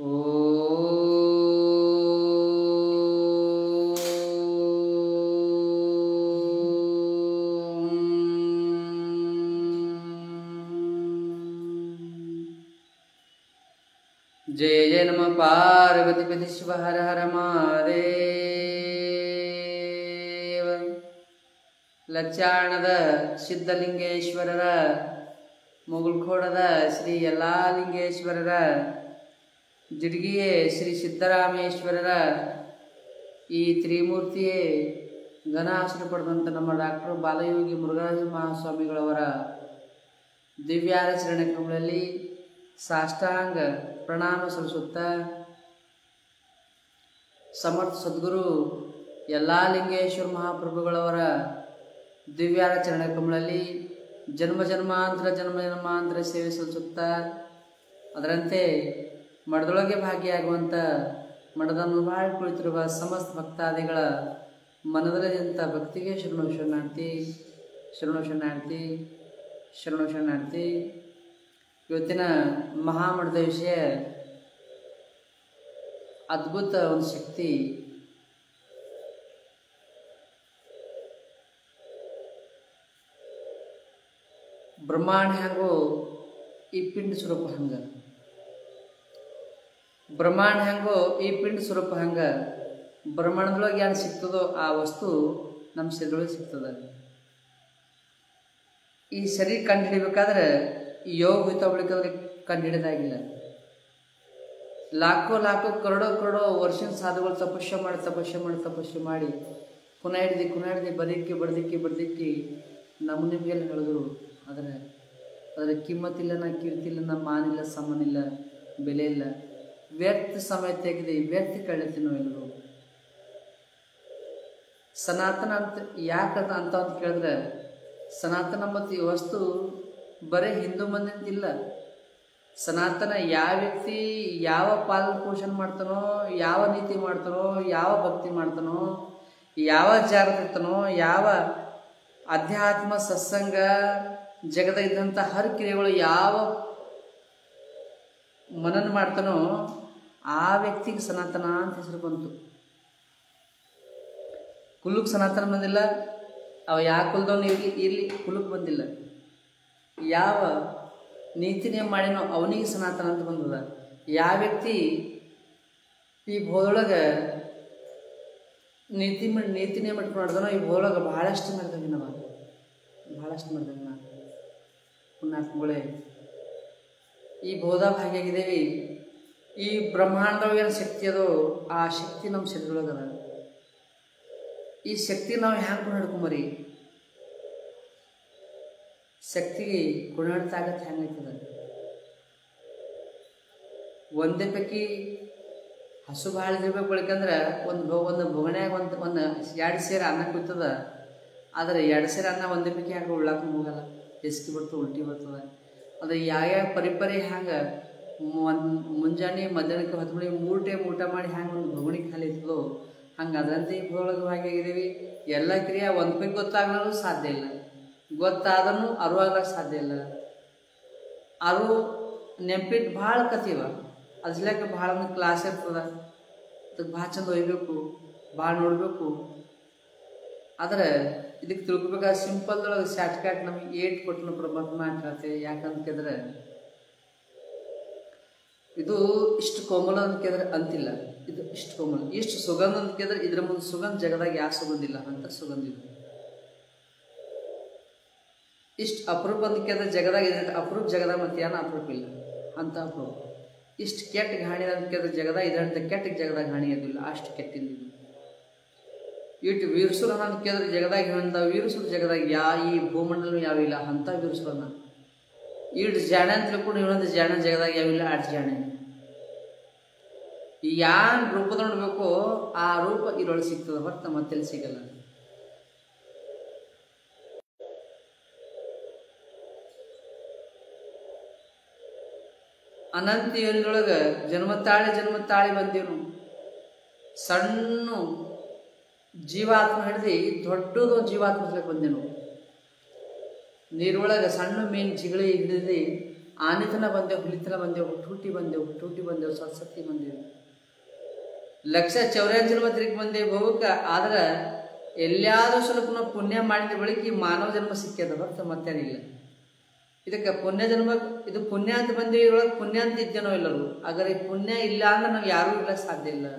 जय जय नम पार्वती पतिश्व हर हर महादेव ಲಚ್ಚಾಣದ ಸಿದ್ಧಲಿಂಗೇಶ್ವರರ ಮುಗುಳ್ಖೋಡದ ಶ್ರೀ ಯಲ್ಲಾಲಿಂಗೇಶ್ವರರ ಜಿಡ್ಗಿಯೇ ಶ್ರೀ ಸಿದ್ದರಾಮೇಶ್ವರರ ಈ ತ್ರಿಮೂರ್ತಿಯೇ ಘನಾಸನ ಪಡೆದಂಥ ನಮ್ಮ ಡಾಕ್ಟರ್ ಬಾಲಯೋಗಿ ಮುರುಘರಾಜ ಮಹಾಸ್ವಾಮಿಗಳವರ ದಿವ್ಯಾರಚರಣೆ ಕ್ರಮಗಳಲ್ಲಿ ಸಾಷ್ಟಾಂಗ ಪ್ರಣಾಮ ಸಲ್ಲಿಸುತ್ತಾ ಸಮರ್ಥ ಸದ್ಗುರು ಯಲ್ಲಾಲಿಂಗೇಶ್ವರ ಮಹಾಪ್ರಭುಗಳವರ ದಿವ್ಯಾರಚರಣೆ ಕಮಲಲ್ಲಿ ಜನ್ಮ ಜನ್ಮಾಂತರ ಜನ್ಮ ಜನ್ಮಾಂತರ ಸೇವೆ ಸಲ್ಲಿಸುತ್ತಾ ಅದರಂತೆ ಮಠದೊಳಗೆ ಭಾಗಿಯಾಗುವಂಥ ಮಠದನ್ನು ಬಾಳ್ ಕುಳಿತಿರುವ ಸಮಸ್ತ ಭಕ್ತಾದಿಗಳ ಮನದಲ್ಲಿದ್ದಂಥ ಭಕ್ತಿಗೆ ಶರಣು ಶರಣಾರ್ಥಿ ಶರಣು ಶರಣಾರ್ಥಿ ಶರಣು ಶರಣಾರ್ಥಿ ಇವತ್ತಿನ ಮಹಾಮಠದ ವಿಷಯ ಅದ್ಭುತ ಒಂದು ಶಕ್ತಿ ಬ್ರಹ್ಮಾಂಡ ಹೆಂಗೋ ಈ ಪಿಂಡ ಸ್ವರೂಪ ಹಂಗ ಬ್ರಹ್ಮಾಂಡ ಹೆಂಗೋ ಈ ಪಿಂಡ ಸ್ವರೂಪ ಹಂಗ ಬ್ರಹ್ಮಾಂಡದೊಳಗೆ ಏನು ಸಿಗ್ತದೋ ಆ ವಸ್ತು ನಮ್ಮ ಶರೀರದೊಳಗೆ ಸಿಗ್ತದೆ ಈ ಶರೀರ ಕಂಡುಹಿಡಿಬೇಕಾದ್ರೆ ಯೋಗ ಹೋಯ್ತಾ ಬಿಡ್ಬೇಕಾದ್ರೆ ಕಂಡುಹಿಡಿದಾಗಿಲ್ಲ ಲಾಖೋ ಲಾಖೋ ಕರೋಡೋ ಕರೋಡೋ ವರ್ಷದ ಸಾಧುಗಳು ತಪಸ್ಸೆ ಮಾಡಿ ತಪಸ್ಸೆ ಮಾಡಿ ತಪಸ್ಸೆ ಮಾಡಿ ಕುನ ಹಿಡ್ದು ಕುನ ಹಿಡ್ದು ಬದಕ್ಕೆ ಬಡ್ದಿಕ್ಕಿ ಬಡ್ದಿಕ್ಕಿ ನಮ್ಮ ನಿಮಗೆಲ್ಲ ಹೇಳಿದ್ರು ಆದರೆ ಅದರ ಕಿಮ್ಮತ್ತಿಲ್ಲ ನಾ ಕೀರ್ತಿಲ್ಲ ನಾ ಮಾನಿಲ್ಲ ಸಮನಿಲ್ಲ ಬೆಲೆ ಇಲ್ಲ ವ್ಯರ್ಥ ಸಮಯ ತೆಗೆದು ವ್ಯರ್ಥ ಕಳಿತೀವಿ ನಾವೆಲ್ಲರೂ ಸನಾತನ ಅಂತ ಯಾಕೆ ಅಂತ ಅಂತ ಅಂತ ಕೇಳಿದ್ರೆ ಸನಾತನ ಮತ್ತು ಈ ವಸ್ತು ಬರೀ ಹಿಂದೂ ಮಂದಿಂದಿಲ್ಲ ಸನಾತನ ಯಾವ ವ್ಯಕ್ತಿ ಯಾವ ಪಾಲನ ಪೋಷಣೆ ಮಾಡ್ತಾನೋ ಯಾವ ನೀತಿ ಮಾಡ್ತಾನೋ ಯಾವ ಭಕ್ತಿ ಮಾಡ್ತಾನೋ ಯಾವ ಜಾಗೃತಿ ಇರ್ತಾನೋ ಯಾವ ಅಧ್ಯಾತ್ಮ ಸತ್ಸಂಗ ಜಗದ ಇದ್ದಂಥ ಹರ ಕ್ರಿಯೆಗಳು ಯಾವ ಮನನ ಮಾಡ್ತಾನೋ ಆ ವ್ಯಕ್ತಿಗೆ ಸನಾತನ ಅಂತ ಹೆಸರು ಬಂತು ಕುಲುಕ್ ಸನಾತನ ಬಂದಿಲ್ಲ ಅವ ಯಾವ ಕುಲದವನು ಇರಲಿ ಇರಲಿ ಕುಲುಕ್ ಬಂದಿಲ್ಲ ಯಾವ ನೀತಿ ನಿಯಮ ಮಾಡಿನೋ ಅವನಿಗೆ ಸನಾತನ ಅಂತ ಬಂದದ ಯಾವ ವ್ಯಕ್ತಿ ಈ ಭೂದೊಳಗೆ ನೀತಿ ಮಾಡಿ ನೀತಿ ನಿಯಮ ಇಟ್ಕೊಂಡು ನಡೆದನೋ ಈ ಭೂದೊಳಗೆ ಭಾಳಷ್ಟು ನಡೆದವಿ ನಾವು ಭಾಳಷ್ಟು ಮಾಡಿದೆವು ನಾ ಪುಣ್ಯಾತ್ಮಗಳೇ ಈ ಬೋಧ ಭಾಗಿಯಾಗಿದ್ದೇವೆ ಈ ಬ್ರಹ್ಮಾಂಡದೊಳಗೆ ಏನು ಶಕ್ತಿ ಅದೋ ಆ ಶಕ್ತಿ ನಮ್ಮ ಶರೀರದೊಳಗದ ಈ ಶಕ್ತಿ ನಾವು ಹ್ಯಾಂಗೆ ಕೊಂಡು ಹಿಡ್ಕೊಂಬರಿ ಶಕ್ತಿಗೆ ಕುಣಿಡ್ತಾಗತ್ತೆ ಹೆಂಗೈತದ ಒಂದೇ ಪೈಕಿ ಹಸು ಭಾಳ ಇರ್ಬೇಕು ಬೆಳಕಂದ್ರೆ ಒಂದು ಬೊ ಒಂದು ಬೊಗಣ್ಯಾಗ ಒಂದು ಒಂದು ಎರಡು ಸೇರು ಅನ್ನ ಕುಯ್ತದ ಆದರೆ ಎರಡು ಸೇರು ಅನ್ನ ಒಂದೇ ಪೈಕಿ ಹಾಕಿ ಉಳ್ಳಾಕ ಹೋಗಲ್ಲ ಎಸ್ಕಿ ಬರ್ತದೆ ಉಲ್ಟಿ ಬರ್ತದೆ ಅದು ಯಾವ್ಯಾವ ಪರಿಪರಿ ಹ್ಯಾಂಗೆ ಮುಂಜಾನೆ ಮಧ್ಯಾಹ್ನಕ್ಕೆ ಹತ್ತು ಮಣಿ ಮೂರು ಟೈಮ್ ಊಟ ಮಾಡಿ ಹ್ಯಾಂಗೆ ಒಂದು ಬೊಗಣಿ ಖಾಲಿ ಇರ್ತದೋ ಹಂಗೆ ಅದರಂತೆ ಈ ಭೂದೊಳಗೆ ಭಾಗಿಯಾಗಿದ್ದೀವಿ ಎಲ್ಲ ಕ್ರಿಯೆ ಒಂದು ಪೈಕಿ ಗೊತ್ತಾಗಲೂ ಸಾಧ್ಯ ಇಲ್ಲ ಗೊತ್ತಾದ್ರೂ ಅರುವಾಗ್ಲಕ್ಕೆ ಸಾಧ್ಯ ಇಲ್ಲ ಅರು ನೆಂಪಿಟ್ಟು ಭಾಳ ಕತೀವ ಅದ್ಲಾಕ ಭಾಳ ಒಂದು ಕ್ಲಾಸ್ ಇರ್ತದೆ ಅದಕ್ಕೆ ಭಾಳ ಚಂದ ಒಯ್ಬೇಕು ಭಾಳ ನೋಡಬೇಕು ಆದರೆ ಇದಕ್ಕೆ ತಿಳ್ಕೊಬೇಕಾದ್ರೆ ಸಿಂಪಲ್ದೊಳಗೆ ಶಾರ್ಟ್ಕಟ್ ನಮಗೆ ಏಟ್ ಕೊಟ್ಟನು ಪರಮಾತ್ಮ ಅಂತ ಹೇಳ್ತೇವೆ ಯಾಕಂತ ಕೇಳಿದ್ರೆ ಇದು ಇಷ್ಟು ಕೋಮಲ ಅಂತ ಕೇಳಿದ್ರೆ ಅಂತಿಲ್ಲ ಇದು ಇಷ್ಟು ಕೋಮಲ ಇಷ್ಟು ಸುಗಂಧ ಅಂತ ಕೇಳಿದ್ರೆ ಇದ್ರ ಮುಂದೆ ಸುಗಂಧ ಜಗದಾಗ ಯಾವ ಸುಗಂಧ ಇಲ್ಲ ಅಂತ ಸುಗಂಧ ಇದು ಇಷ್ಟು ಅಪರೂಪ ಅಂತ ಕೇಳಿದ್ರೆ ಜಗದಾಗ ಇದೆ ಅಪರೂಪ ಜಗದಾಗ ಮತ್ತೆ ಏನು ಅಪರೂಪ ಇಲ್ಲ ಅಂತ ಅಪರೂಪ ಇಷ್ಟು ಕೆಟ್ಟ ಗಾಣಿ ಅಂತ ಕೇಳಿದ್ರೆ ಜಗದಾಗ ಇದಂತ ಕೆಟ್ಟ ಜಗದಾಗ ಗಾಣಿ ಅದಿಲ್ಲ ಅಷ್ಟು ಕೆಟ್ಟಿಲ್ಲ ಇದು ಇಟ್ಟು ವೀರಸುರ ಅಂತ ಕೇಳಿದ್ರೆ ಜಗದಾಗ ಏನಂತ ವೀರಸುರ ಜಗದಾಗ ಯಾ ಈ ಭೂಮಂಡಲ ಯಾವ ಇಲ್ಲ ಅಂಥ ವೀರಸುರನ ಇಟ್ಟು ಜಾಣ ಅಂತ ತಿಳ್ಕೊಂಡು ಇವನೊಂದು ಜಾಣ ಜಗದಾಗ ಯಾವಿಲ್ಲ ಅಷ್ಟು ಜಾಣ ಯಾನ್ ರೂಪದ ನೋಡ್ಬೇಕು ಆ ರೂಪ ಇದ್ರೊಳಗೆ ಸಿಗ್ತದೆ ಹೊರತು ಮತ್ತೆಲ್ಲಿ ಸಿಗಲ್ಲ ಅನಂತ ಯೋನಿದೊಳಗೆ ಜನ್ಮ ತಾಳಿ ಜನ್ಮ ತಾಳಿ ಬಂದೀವಿ ಸಣ್ಣ ಜೀವಾತ್ಮ ಹಿಡಿದು ದೊಡ್ಡದು ಜೀವಾತ್ಮ ಬಂದೆವು ನೀರೊಳಗೆ ಸಣ್ಣ ಮೀನು ಜಿಗಳಿ ಹಿಡಿದು ಆನಿತನ ಬಂದೆವು ಹುಲಿತನ ಬಂದೆವು ಹುಟ್ಟು ಹುಟ್ಟಿ ಬಂದೆವು ಹುಟ್ಟು ಹುಟ್ಟಿ ಬಂದೆವು ಸತ್ಸತ್ತಿ ಬಂದೆವು ಲಕ್ಷ ಚೌರಾಂಜನ ತಿರುಗಿ ಬಂದೇವು ಭವಕ್ಕೆ ಆದ್ರೆ ಎಲ್ಲಿಯಾದ್ರೂ ಸ್ವಲ್ಪ ನಾವು ಪುಣ್ಯ ಮಾಡಿದ ಬಳಿಕ ಈ ಮಾನವ ಜನ್ಮ ಸಿಕ್ಕ್ಯದ ಹೊರತು ಮತ್ತೇನಿಲ್ಲ ಇದಕ್ಕೆ ಪುಣ್ಯ ಜನ್ಮ ಇದು ಪುಣ್ಯ ಅಂತ ಬಂದೇವಿ ಇದ್ರೊಳಗೆ ಪುಣ್ಯ ಅಂತ ಇದ್ದೇನೋ ಎಲ್ಲರೂ ಹಾಗಾದ್ರೆ ಈ ಪುಣ್ಯ ಇಲ್ಲ ಅಂದ್ರೆ ನಾವು ಯಾರೂ ಇಲ್ಲ ಸಾಧ್ಯ ಇಲ್ಲ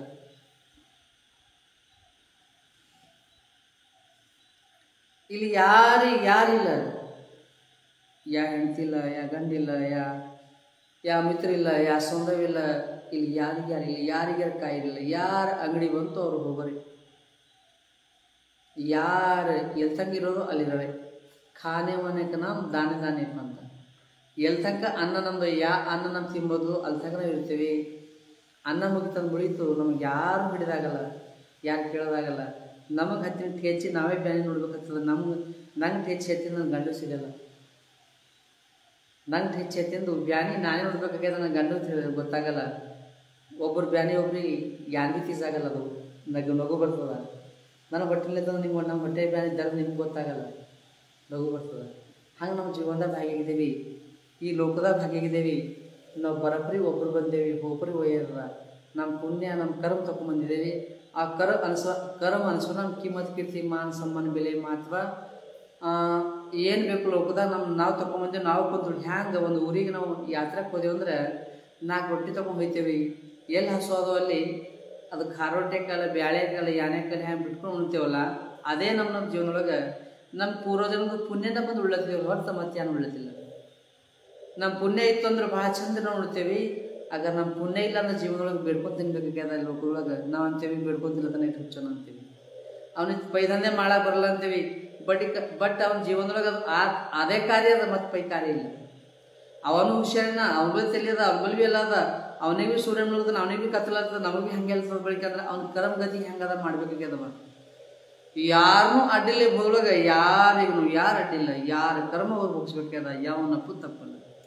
ಇಲ್ಲಿ ಯಾರು ಯಾರಿಲ್ಲ ಯಾ ಹೆಂಡತಿಲ್ಲ ಯಾ ಗಂಡಿಲ್ಲ ಯಾ ಯಾ ಮಿತ್ರ ಇಲ್ಲ ಯಾ ಸೊಂದವಿಲ್ಲ ಇಲ್ಲಿ ಯಾರಿಗೆ ಯಾರಿಲ್ಲ ಯಾರಿಗೆ ಕಾಯಿಲ್ಲ ಯಾರ ಅಂಗಡಿ ಬಂತು ಅವ್ರು ಹೋಗ್ಬರಿ ಯಾರು ಎಲ್ ತನಕ ಇರೋರು ಅಲ್ಲಿದ್ದಾರೆ ಖಾನೆ ಮನೆಗೆ ನಾವು ದಾನೆ ದಾನೆ ಅಂತ ಎಲ್ ತನಕ ಅನ್ನ ನಮ್ದು ಯಾ ಅನ್ನ ನಮ್ಮ ತಿಂಬೋದು ಅಲ್ಲಿ ತನಕ ನಾವು ಇರ್ತೀವಿ ಅನ್ನ ಮುಗಿತಂದು ಮುಳೀತು ನಮ್ಗೆ ಯಾರು ಹಿಡಿದಾಗಲ್ಲ ಯಾರು ಕೇಳೋದಾಗಲ್ಲ ನಮಗೆ ಹತ್ತಿನ ಹೆಚ್ಚಿ ನಾವೇ ಬ್ಯಾನಿ ನೋಡ್ಬೇಕಾಗ್ತದೆ ನಮ್ಗೆ ನಂಗೆ ಹೆಚ್ಚು ಹೆಚ್ಚಿನ ನನ್ನ ಗಂಡು ಸಿಗಲ್ಲ ನಂಗೆ ಹೆಚ್ಚು ಹೆಚ್ಚಿಂದು ಬ್ಯಾನಿ ನಾನೇ ನೋಡ್ಬೇಕಾಗ್ಯದ ನನ್ನ ಗಂಡು ತಿ- ಗೊತ್ತಾಗಲ್ಲ ಒಬ್ಬರು ಬ್ಯಾನಿ ಒಬ್ರಿಗೆ ಯಾರಿಗೂ ತೀಸಾಗಲ್ಲ ಅದು ನಗು ನಗು ಬರ್ತದ ನನಗೆ ಹೊಟ್ಟೆಲಿದ್ದಂದ್ರೆ ನಿಮ್ಗೆ ನಮ್ಮ ಹೊಟ್ಟೆ ಬ್ಯಾನಿ ದರ್ದು ನಿಮ್ಗೆ ಗೊತ್ತಾಗಲ್ಲ ನಗು ಬರ್ತದೆ ಹಂಗೆ ನಮ್ಮ ಜೀವನದಾಗ ಭಾಗಿಯಾಗಿದ್ದೀವಿ ಈ ಲೋಕದಾಗ ಭಾಗಿಯಾಗಿದ್ದೀವಿ ನಾವು ಬರಬ್ರಿ ಒಬ್ಬರು ಬಂದೇವಿ ಒಬ್ಬರು ಒಯ್ಯದ ನಮ್ಮ ಪುಣ್ಯ ನಮ್ಮ ಕರ್ಮ ತಗೊಂಬಂದಿದ್ದೇವೆ ಆ ಕರ ಅನ್ಸ ಕರ್ಮ ಅನ್ಸೋ ನಮ್ಮ ಕಿಮ್ಮತ್ ಕೀರ್ತಿ ಮಾನ ಸಮ್ಮಾನ ಬೆಲೆ ಮಹತ್ವ ಏನು ಬೇಕು ಲೋಕದಾಗ ನಮ್ಮ ನಾವು ತಗೊಂಬಂದೇವೆ ನಾವು ಕುಂತು ಹ್ಯಾಂಗೆ ಒಂದು ಊರಿಗೆ ನಾವು ಯಾತ್ರೆಗೆ ಹೋದೆವು ಅಂದ್ರೆ ನಾಲ್ಕು ರೊಟ್ಟಿ ತಗೊಂಡು ಹೋಯ್ತೇವೆ ಎಲ್ಲಿ ಹಸು ಅಲ್ಲಿ ಅದು ಖಾರೋಟೆ ಕಾಲ ಬ್ಯಾಳೆ ಕಾಲ ಯಾನೆ ಕಾಲ ಹ್ಯಾಂಗೆ ಬಿಟ್ಕೊಂಡು ಉಣ್ತೇವಲ್ಲ ಅದೇ ನಮ್ಮ ನಮ್ಮ ಜೀವನದೊಳಗೆ ನಮ್ಮ ಪೂರ್ವಜನದ ಪುಣ್ಯದ ಬಂದು ಉಳ್ಳತ್ತೀವಿ ಹೊರತು ಮತ್ತೇನು ಉಳ್ಳತಿಲ್ಲ ನಮ್ಮ ಪುಣ್ಯ ಇತ್ತು ಅಂದ್ರೆ ಭಾಳ ಚಂದ ನಾವು ಉಣ್ತೇವೆ ಆಗ ನಮ್ಮ ಪುಣ್ಯ ಇಲ್ಲ ಅಂದ್ರೆ ಜೀವನದೊಳಗೆ ಬೇಡ್ಕೊಂಡು ತಿನ್ಬೇಕಾಗ್ಯದ ಲೋಕದೊಳಗೆ ನಾವು ಅಂತೇವಿ ಬೇಡ್ಕೊಂತಿಲ್ಲ ತಾನೇ ಹುಚ್ಚನ ಅಂತೀವಿ ಅವನಿಗೆ ಪೈದಂದೆ ಮಾಡಕ್ಕೆ ಬರಲ್ಲ ಅಂತೀವಿ ಬಟ್ ಬಟ್ ಅವನ ಜೀವನದೊಳಗೆ ಅದು ಆ ಅದೇ ಕಾರ್ಯ ಅದ ಮತ್ತೆ ಪೈ ಕಾರ್ಯ ಇಲ್ಲ ಅವನು ಹುಷಾರಿನ ಅವನಿಗೆ ತಿಳಿಯದ ಅವನಿಗೆ ಭೀ ಎಲ್ಲ ಅದ ಅವನಿಗೆ ಭೀ ಸೂರ್ಯ ಮುಳುಗದ ಅವನಿಗೆ ಭೀ ಕತ್ತಲಾಗ್ತದ ನಮಗೆ ಭೀ ಹಂಗೆ ಇರ್ತದ ಬಳಿಕ ಅಂದ್ರೆ ಅವ್ನ ಕರ್ಮ ಗತಿ ಹೆಂಗದ ಮಾಡ್ಬೇಕಾಗ್ಯದವ ಯಾರನ್ನೂ ಅಡ್ಡಿಲ್ಲ ಭೂಲೊಳಗೆ ಯಾರಿಗೂ ಯಾರು ಅಡ್ಡಿಲ್ಲ ಯಾರ ಕರ್ಮ ಅವ್ರು ಮುಗಿಸ್ಬೇಕಾಗ್ಯದ ಯಾವನಪ್ಪು ತಪ್ಪಲ್ಲ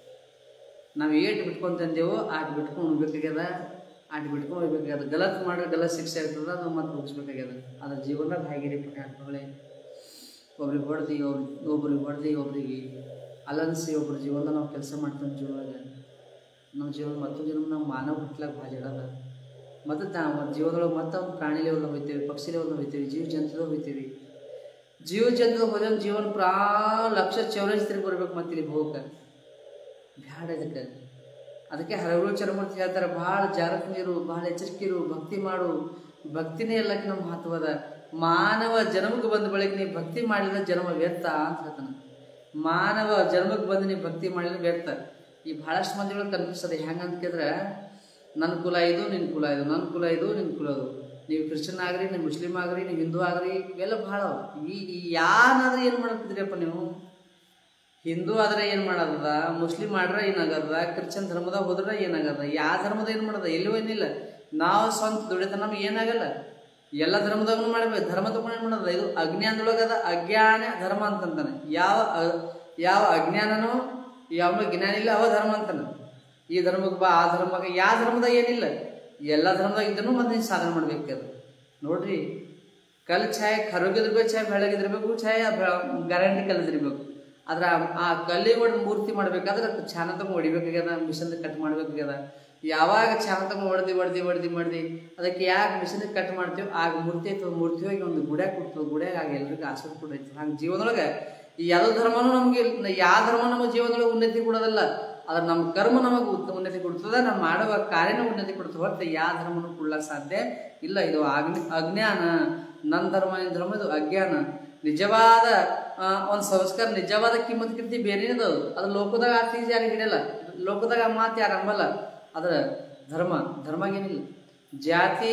ನಾವು ಏಟ್ ಬಿಟ್ಕೊಂಡು ತಂದೇವೋ ಆಟ್ ಬಿಟ್ಕೊಂಡು ಉಣ್ಬೇಕಾಗ್ಯದ ಆಟ್ ಬಿಟ್ಕೊಂಡು ಹೋಗ್ಬೇಕಾಗ್ಯದ ಗಲತ್ ಮಾಡಿದ್ರೆ ಗಲತ್ ಶಿಕ್ಷೆ ಆಗ್ತದ ಅದು ಮತ್ತೆ ಮುಗಿಸ್ಬೇಕಾಗ್ಯದ ಅದ್ರ ಜೀವನದಾಗ ಹೇಗಿರಿ ಪುಣ್ಯಾತ್ಮಗಳೇ ಒಬ್ರಿಗೆ ಹೊಡೆದು ಒಬ್ರು ಒಬ್ರಿಗೆ ಹೊಡೆದು ಒಬ್ರಿಗೆ ಅಲನ್ಸಿ ಒಬ್ರ ಜೀವನದಾಗ ನಾವು ಕೆಲಸ ಮಾಡ್ತಾನೆ ಜೀವನದಾಗ ನಮ್ಮ ಜೀವನ ಮತ್ತೊಂದು ಜನ್ಮ ನಾವು ಮಾನವ ಹುಟ್ಲಾಕ ಭಾಳ ಜಡದ ಮತ್ತು ನಾವು ಜೀವನದೊಳಗೆ ಮತ್ತೆ ಒಂದು ಪ್ರಾಣಿ ಲೆವೆಲ್ದಾಗ ಹೋಗ್ತೇವೆ ಪಕ್ಷಿ ಲೆವೆಲ್ದಾಗ ಹೋಗ್ತೇವೆ ಜೀವ ಜಂತುದಾಗ ಹೋಗ್ತೇವೆ ಜೀವ ಜಂತುದಾಗ ಹೋದ್ರೆ ಜೀವನ ಪ್ರಾ ಲಕ್ಷ ಚೌರಾಸಿ ತಿರುಗಿ ಬರ್ಬೇಕು ಮತ್ತೆ ಇಲ್ಲಿ ಹೋಗಕ್ಕೆ ಬ್ಯಾಡ ಇದಕ್ಕೆ ಅದಕ್ಕೆ ಹರಗಳು ಚರಮೂರ್ತಿ ಹೇಳ್ತಾರೆ ಭಾಳ ಜಾಗೃತ ನೀರು ಭಾಳ ಎಚ್ಚರಿಕೆ ಇರು ಭಕ್ತಿ ಮಾಡು ಭಕ್ತಿನೇ ಎಲ್ಲಕ್ಕೆ ನಮ್ಮ ಮಹತ್ವದ ಮಾನವ ಜನ್ಮಕ್ಕೆ ಬಂದ ಬಳಿಕ ನೀವು ಭಕ್ತಿ ಮಾಡಿದ್ರೆ ಜನ್ಮ ವ್ಯರ್ಥ ಅಂತ ಹೇಳ್ತಾನೆ ಮಾನವ ಜನ್ಮಕ್ಕೆ ಬಂದು ನೀವು ಭಕ್ತಿ ಮಾಡಿದ್ರೆ ವ್ಯರ್ಥ ಈ ಭಾಳಷ್ಟು ಮಂದಿಗಳು ಕನ್ಫ್ಯೂಸ್ ಹೆಂಗೆ ಅಂತ ಕೇಳಿದ್ರೆ ನನ್ನ ಕುಲ ಇದು ನಿನ್ನ ಕುಲ ಇದು ನನ್ನ ಕುಲ ಇದು ನಿನ್ನ ಕುಲ ಇದು ನೀವು ಕ್ರಿಶ್ಚಿಯನ್ ಆಗ್ರಿ ನೀವು ಮುಸ್ಲಿಮ್ ಆಗ್ರಿ ನೀವು ಹಿಂದೂ ಆಗ್ರಿ ಇವೆಲ್ಲ ಭಾಳ ಅವ. ಈ ಈ ಯಾನಾದ್ರೂ ಏನು ಮಾಡಕ್ತಿದ್ರಿಯಪ್ಪ ನೀವು ಹಿಂದೂ ಆದ್ರೆ ಏನು ಮಾಡೋದದ ಮುಸ್ಲಿಂ ಆಡ್ರೆ ಏನಾಗದ ಕ್ರಿಶ್ಚಿಯನ್ ಧರ್ಮದಾಗ ಹೋದ್ರೆ ಏನಾಗದ ಯಾವ ಧರ್ಮದ ಏನು ಮಾಡೋದ ಎಲ್ಲೂ ಏನಿಲ್ಲ ನಾವು ಸ್ವಂತ ದುಡಿತ ನಮ್ಗೆ ಏನಾಗಲ್ಲ ಎಲ್ಲ ಧರ್ಮದಾಗೂ ಮಾಡ್ಬೇಕು ಧರ್ಮ ತಗೊಂಡು ಏನು ಮಾಡೋದ ಇದು ಅಜ್ಞಾನದೊಳಗದ ಅಜ್ಞಾನ ಧರ್ಮ ಅಂತಂತಾನೆ ಯಾವ ಅ- ಯಾವ ಅಜ್ಞಾನನೋ ಯಾವ ಜ್ಞಾನ ಇಲ್ಲ ಅವ ಧರ್ಮ ಅಂತಾನೆ ಈ ಧರ್ಮಕ್ಕೆ ಬಾ ಆ ಧರ್ಮಕ್ಕೆ ಯಾವ ಧರ್ಮದಾಗ ಏನಿಲ್ಲ ಎಲ್ಲ ಧರ್ಮದಾಗ ಇದ್ದನು ಮತ್ತೆ ನೀನು ಸಾಧನೆ ಮಾಡ್ಬೇಕು ನೋಡ್ರಿ ಕಲ್ ಛಾಯೆ ಕರೋಗಿದಿರ್ಬೇಕು ಛಾಯೆ ಬೆಳಗಿದಿರ್ಬೇಕು ಛಾಯೆ ಗ್ಯಾರಂಟಿ ಕಲ್ದಿರ್ಬೇಕು ಆದ್ರೆ ಆ- ಆ ಕಲ್ಲಿಗೆ ಹೊಡೆದು ಮೂರ್ತಿ ಮಾಡ್ಬೇಕಾದ್ರೆ ಚಾನ ತಗೊಂಡು ಹೊಡಿಬೇಕಾಗ್ಯದ ಮಿಷನ್ ಕಟ್ ಮಾಡ್ಬೇಕಾಗ್ಯದ ಯಾವಾಗ ಚಾನ ತಗೊಂಡು ಹೊಡೆದಿ ಹೊಡೆದಿ ಹೊಡೆದಿ ಮಾಡ್ದಿ ಅದಕ್ಕೆ ಯಾಕೆ ಮಿಷನ್ ಕಟ್ ಮಾಡ್ತೀವಿ ಆಗ ಮೂರ್ತಿ ಐತದ ಮೂರ್ತಿ ಹೋಗಿ ಒಂದು ಗುಡ್ಯಾಗ ಕೊಡ್ತದೆ ಗುಡ್ಯಾಗ ಆಗ ಎಲ್ರಿಗೂ ಆಸೆ ಕೊಡೈತಿ ಹಂಗೆ ಜೀವನದೊಳಗೆ ಈ ಯಾವುದೋ ಧರ್ಮನೂ ನಮಗೆ ಯಾವ ಧರ್ಮ ನಮ್ಮ ಜೀವನದೊಳಗೆ ಉನ್ನತಿ ಕೊಡೋದಲ್ಲ ಆದ್ರೆ ನಮ್ಮ ಕರ್ಮ ನಮಗೆ ಉತ್- ಉನ್ನತಿ ಕೊಡ್ತದ ನಾವು ಮಾಡುವ ಕಾರ್ಯನ ಉನ್ನತಿ ಕೊಡ್ತದೆ ಹೊರತು ಯಾವ ಧರ್ಮನೂ ಕೊಡ್ಲಕ್ಕ ಸಾಧ್ಯ ಇಲ್ಲ ಇದು ಅಗ್ನಿ ಅಜ್ಞಾನ ನನ್ನ ಧರ್ಮ ನಿನ್ನ ಧರ್ಮ ಇದು ಅಜ್ಞಾನ ನಿಜವಾದ ಒಂದು ಸಂಸ್ಕಾರ ನಿಜವಾದ ಕಿಮ್ಮತ್ ಕೀರ್ತಿ ಬೇರೆನದ ಅದು ಅದು ಲೋಕದಾಗ ಆ ತೀಸ್ ಯಾರಿಗೆ ಹಿಡಿಯಲ್ಲ ಲೋಕದಾಗ ಆ ಮಾತು ಯಾರು ಅಂಬಲ್ಲ ಅದ್ರ ಧರ್ಮ ಧರ್ಮಗೇನಿಲ್ಲ ಜಾತಿ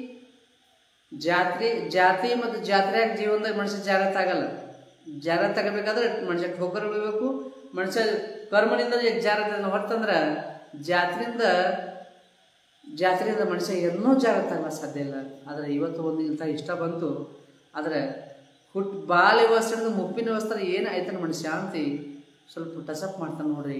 ಜಾತಿ ಜಾತಿ ಮತ್ತು ಜಾತ್ರೆಯಾಗ ಜೀವನದಾಗ ಮನುಷ್ಯ ಜಾಗ್ರತೆ ಆಗಲ್ಲ ಜಾಗ್ರತೆ ಆಗಬೇಕಾದ್ರೆ ಮನುಷ್ಯ ಠೋಕರ್ ಬೀಳಬೇಕು ಮನುಷ್ಯ ಕರ್ಮನಿಂದ ಜಾಗ್ರತೆ ಹೊರತಂದ್ರೆ ಜಾತ್ರೆಯಿಂದ ಜಾತ್ರೆಯಿಂದ ಮನುಷ್ಯ ಏನೂ ಜಾಗ್ರತೆ ಆಗಲ್ಲ ಸಾಧ್ಯ ಇಲ್ಲ ಆದರೆ ಇವತ್ತು ಒಂದು ಇಂಥ ಇಷ್ಟ ಬಂತು ಆದರೆ ಹುಟ್ಟು ಬಾಲ್ಯ ವ್ಯವಸ್ಥೆ ಮುಪ್ಪಿನ ವ್ಯವಸ್ಥೆ ಏನು ಆಯ್ತಾನೆ ಮನುಷ್ಯ ಅಂತಿ ಸ್ವಲ್ಪ ಟಚಪ್ ಮಾಡ್ತಾನೆ ನೋಡ್ರಿ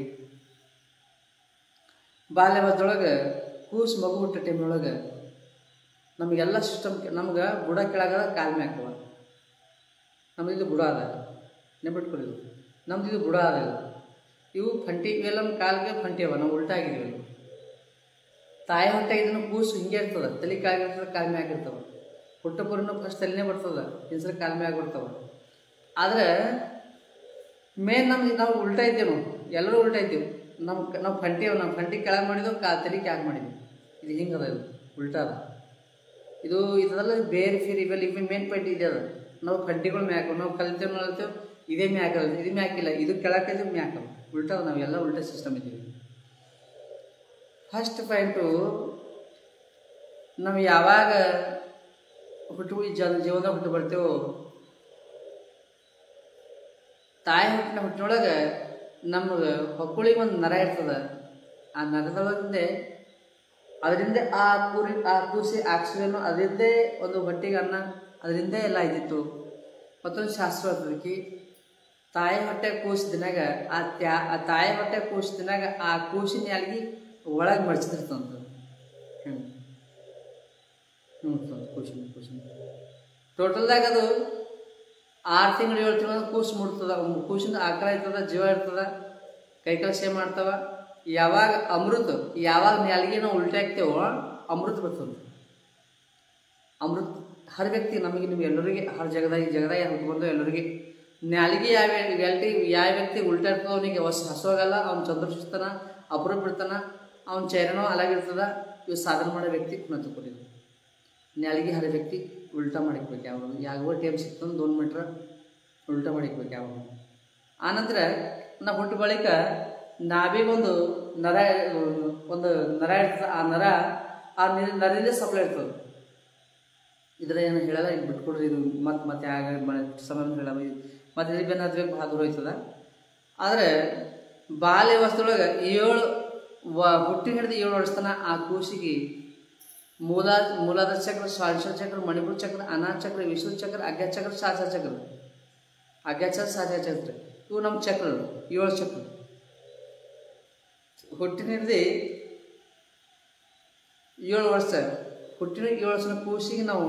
ಬಾಲ್ಯವಾದೊಳಗೆ ಕೂಸು ಮಗು ಹುಟ್ಟ ಟೈಮ್ನೊಳಗೆ ನಮಗೆಲ್ಲ ಸಿಸ್ಟಮ್ ನಮ್ಗೆ ಬುಡ ಕೆಳಗದ ಕಾಲ್ ಮ್ಯಾಕವ ನಮ್ದು ಇದು ಬುಡ ಅದ ನೆಬಿಟ್ಕೊಳ್ಳಿ ನಮ್ದು ಇದು ಬುಡ ಅದ ಇದು. ಇವು ಫಂಟಿ ಇವೆಲ್ಲ ನಮ್ಮ ಕಾಲಿಗೆ ಫಂಟಿ ಅವ ನಾವು ಉಲ್ಟಾ ಆಗಿದ್ದೀವಿ ಇವು. ತಾಯಿ ಹೊಟ್ಟೆ ಇದನ್ನು ಕೂಸು ಹಿಂಗೆ ಇರ್ತದೆ ತಲೆ ಕಾಲಿರ್ತದೆ ಕಾಲ್ ಮ್ಯಾಗ ಇರ್ತವೆ ಹುಟ್ಟಪುರನು ಫಸ್ಟ್ ತಲೆನೇ ಬರ್ತದೆ ಇನ್ಸಲ ಕಾಲ್ ಮ್ಯಾಗ ಬರ್ತವೆ ಆದರೆ ಮೇನ್ ನಮ್ಗೆ ನಾವು ಉಲ್ಟಾ ಇದ್ದೇವೆ ನಾವು ಎಲ್ಲರೂ ಉಲ್ಟಾ ಇದ್ದೀವಿ ನಮ್ಮ ನಾವು ಫಂಟಿ ನಾವು ಫಂಟಿ ಕೆಳಗೆ ಮಾಡಿದ್ವು ಕಾ ತಲೆ ಕ್ಯಾಕ್ ಮಾಡಿದ್ವಿ ಇದು ಹಿಂಗೆ ಅದ ಇದು ಉಲ್ಟಾ ಅದ ಇದು ಇದೆಲ್ಲ ಬೇರೆ ಫೇರಿ ಇವೆಲ್ಲ ಇವೆ ಮೇನ್ ಪಾಯಿಂಟ್ ಇದೆ ಅದು ನಾವು ಫಂಟಿಗಳು ಮ್ಯಾಕ ನಾವು ಕಲಿತೇವೆ ನೋಡ್ತೇವೆ ಇದೇ ಮ್ಯಾಕ್ ಅದ ಇದು ಮ್ಯಾಕಿಲ್ಲ ಇದು ಕೆಳಕ್ಕೆ ಇದು ಮ್ಯಾಕ್ ಅದ ಉಲ್ಟಾ ಅದ ನಾವೆಲ್ಲ ಉಲ್ಟಾ ಸಿಸ್ಟಮ್ ಇದ್ದೀವಿ ಫಸ್ಟ್ ಪಾಯಿಂಟು ನಾವು ಯಾವಾಗ ಹುಟ್ಟು ಈ ಜನ ಜೀವನದಾಗ ಹುಟ್ಟು ಬರ್ತೇವೋ ತಾಯಿ ಹುಟ್ಟಿನ ಹುಟ್ಟಿನೊಳಗೆ ನಮಗೆ ಹೊಕ್ಕುಳಿಗೆ ಒಂದು ನರ ಇರ್ತದೆ ಆ ನರದೊಳಗಿಂದ ಅದರಿಂದ ಆ ಕುರಿ ಆ ಕೂಸಿ ಆಕ್ಸಿಜನ್ ಅದರಿಂದೇ ಒಂದು ಹೊಟ್ಟೆಗೆ ಅನ್ನ ಅದರಿಂದೇ ಎಲ್ಲ ಇದ್ದಿತ್ತು ಮತ್ತೊಂದು ಶಾಸ್ತ್ರ ಅದಕ್ಕೆ ತಾಯಿ ಹೊಟ್ಟೆ ಕೂಸಿದಿನಾಗ ಆ ತ್ಯಾ ಆ ತಾಯಿ ಹೊಟ್ಟೆ ಕೂಸಿದಿನಾಗ ಆ ಕೂಸಿನ ಯಾಲ್ಗಿ ಒಳಗೆ ಮಡ್ಚಿದಿರ್ತಂತ ಹ್ಞೂ ಹ್ಞೂ ಕೂಸಿನ ಕೂಸಿನ ಟೋಟಲ್ದಾಗ ಅದು ಆರು ತಿಂಗಳು ಏಳು ತಿಂಗಳು ಕೂಸು ಮುಡ್ತದ ಕೂಸಿನ ಆಕಳ ಇರ್ತದ ಜೀವ ಇರ್ತದ ಕೈಕಾಲು ಸೇವ್ ಮಾಡ್ತಾವ ಯಾವಾಗ ಅಮೃತ ಯಾವಾಗ ನ್ಯಾಲ್ಗೆ ನಾವು ಉಲ್ಟಾ ಹಾಕ್ತೇವೋ ಅಮೃತ ಬರ್ತದೆ ಅಮೃತ ಹರ್ ವ್ಯಕ್ತಿ ನಮಗೆ ನಿಮ್ಗೆ ಎಲ್ಲರಿಗೆ ಹರ್ ಜಗದಾಗ ಈ ಜಗದಾಗ ಯಾರು ಬಂದು ಎಲ್ಲರಿಗೆ ನ್ಯಾಲಿಗೆ ಯಾವ ವ್ಯಾಲ್ಟಿ ಯಾವ ವ್ಯಕ್ತಿ ಉಲ್ಟಾ ಇರ್ತದೋ ಅವನಿಗೆ ಹೊಸ ಹಸುವಾಗಲ್ಲ ಅವ್ನು ಚಂದ್ರಶಿಸ್ತಾನ ಅಪರೂಪ ಬಿಡ್ತಾನ ಅವ್ನ ಚೈರಣೋ ಅಲಾಗಿರ್ತದ ಇವು ಸಾಧನೆ ಮಾಡೋ ವ್ಯಕ್ತಿ ಕುಣತು ಕೊಡಿದ್ರು ನ್ಯಾಲಿಗೆ ಹರ ವ್ಯಕ್ತಿ ಉಲ್ಟಾ ಮಾಡಿಕ್ಬೇಕು ಯಾವಾಗ ಯಾವ ಟೈಮ್ ಸಿಕ್ತಂದು ದೋನ್ ಮೀಟ್ರ್ ಉಲ್ಟಾ ಮಾಡಿಕ್ಬೇಕು ಯಾವಾಗ ಆನಂತರ ನಾವು ಹುಟ್ಟು ಬಳಿಕ ನಾವೇ ಒಂದು ನರ ಒಂದು ನರ ಇರ್ತದೆ ಆ ನರ ಆ ನೀರು ನರದಿಂದ ಸಪ್ಲೈ ಇರ್ತದೆ ಇದ್ರ ಏನು ಹೇಳಲ್ಲ ಈಗ ಬಿಟ್ಕೊಡ್ರಿ ಇದು ಮತ್ತೆ ಮತ್ತೆ ಆಗ ಸಮಯ ಹೇಳಲ್ಲ ಮತ್ತೆ ಇಲ್ಲಿ ಬೆನ್ನ ಹತ್ಬೇಕು ಭಾಳ ದೂರ ಹೋಯ್ತದ ಆದರೆ ಬಾಲ್ಯ ವಸ್ತುಳಗೆ ಏಳು ವ ಹುಟ್ಟಿ ಹಿಡಿದು ಏಳು ವರ್ಷ ತನ ಆ ಕೂಸಿಗೆ ಮೂಲ ಮೂಲಾಧಾರ ಚಕ್ರ ಸ್ವಾದಿಷ್ಟ ಚಕ್ರ ಮಣಿಪುರ ಚಕ್ರ ಅನಾಥ ಚಕ್ರ ವಿಶ್ವ ಚಕ್ರ ಅಜ್ಞಾ ಚಕ್ರ ಶಾಸ ಚಕ್ರ ಅಜ್ಞಾ ಚಕ್ರ ಸಾಚ ಚಕ್ರ ಇವು ನಮ್ಮ ಚಕ್ರ ಏಳು ಚಕ್ರ ಹುಟ್ಟಿನ ಹಿಡಿದು ಏಳು ವರ್ಷ ಹುಟ್ಟಿನ ಏಳು ವರ್ಷದ ಕೂಸಿಗೆ ನಾವು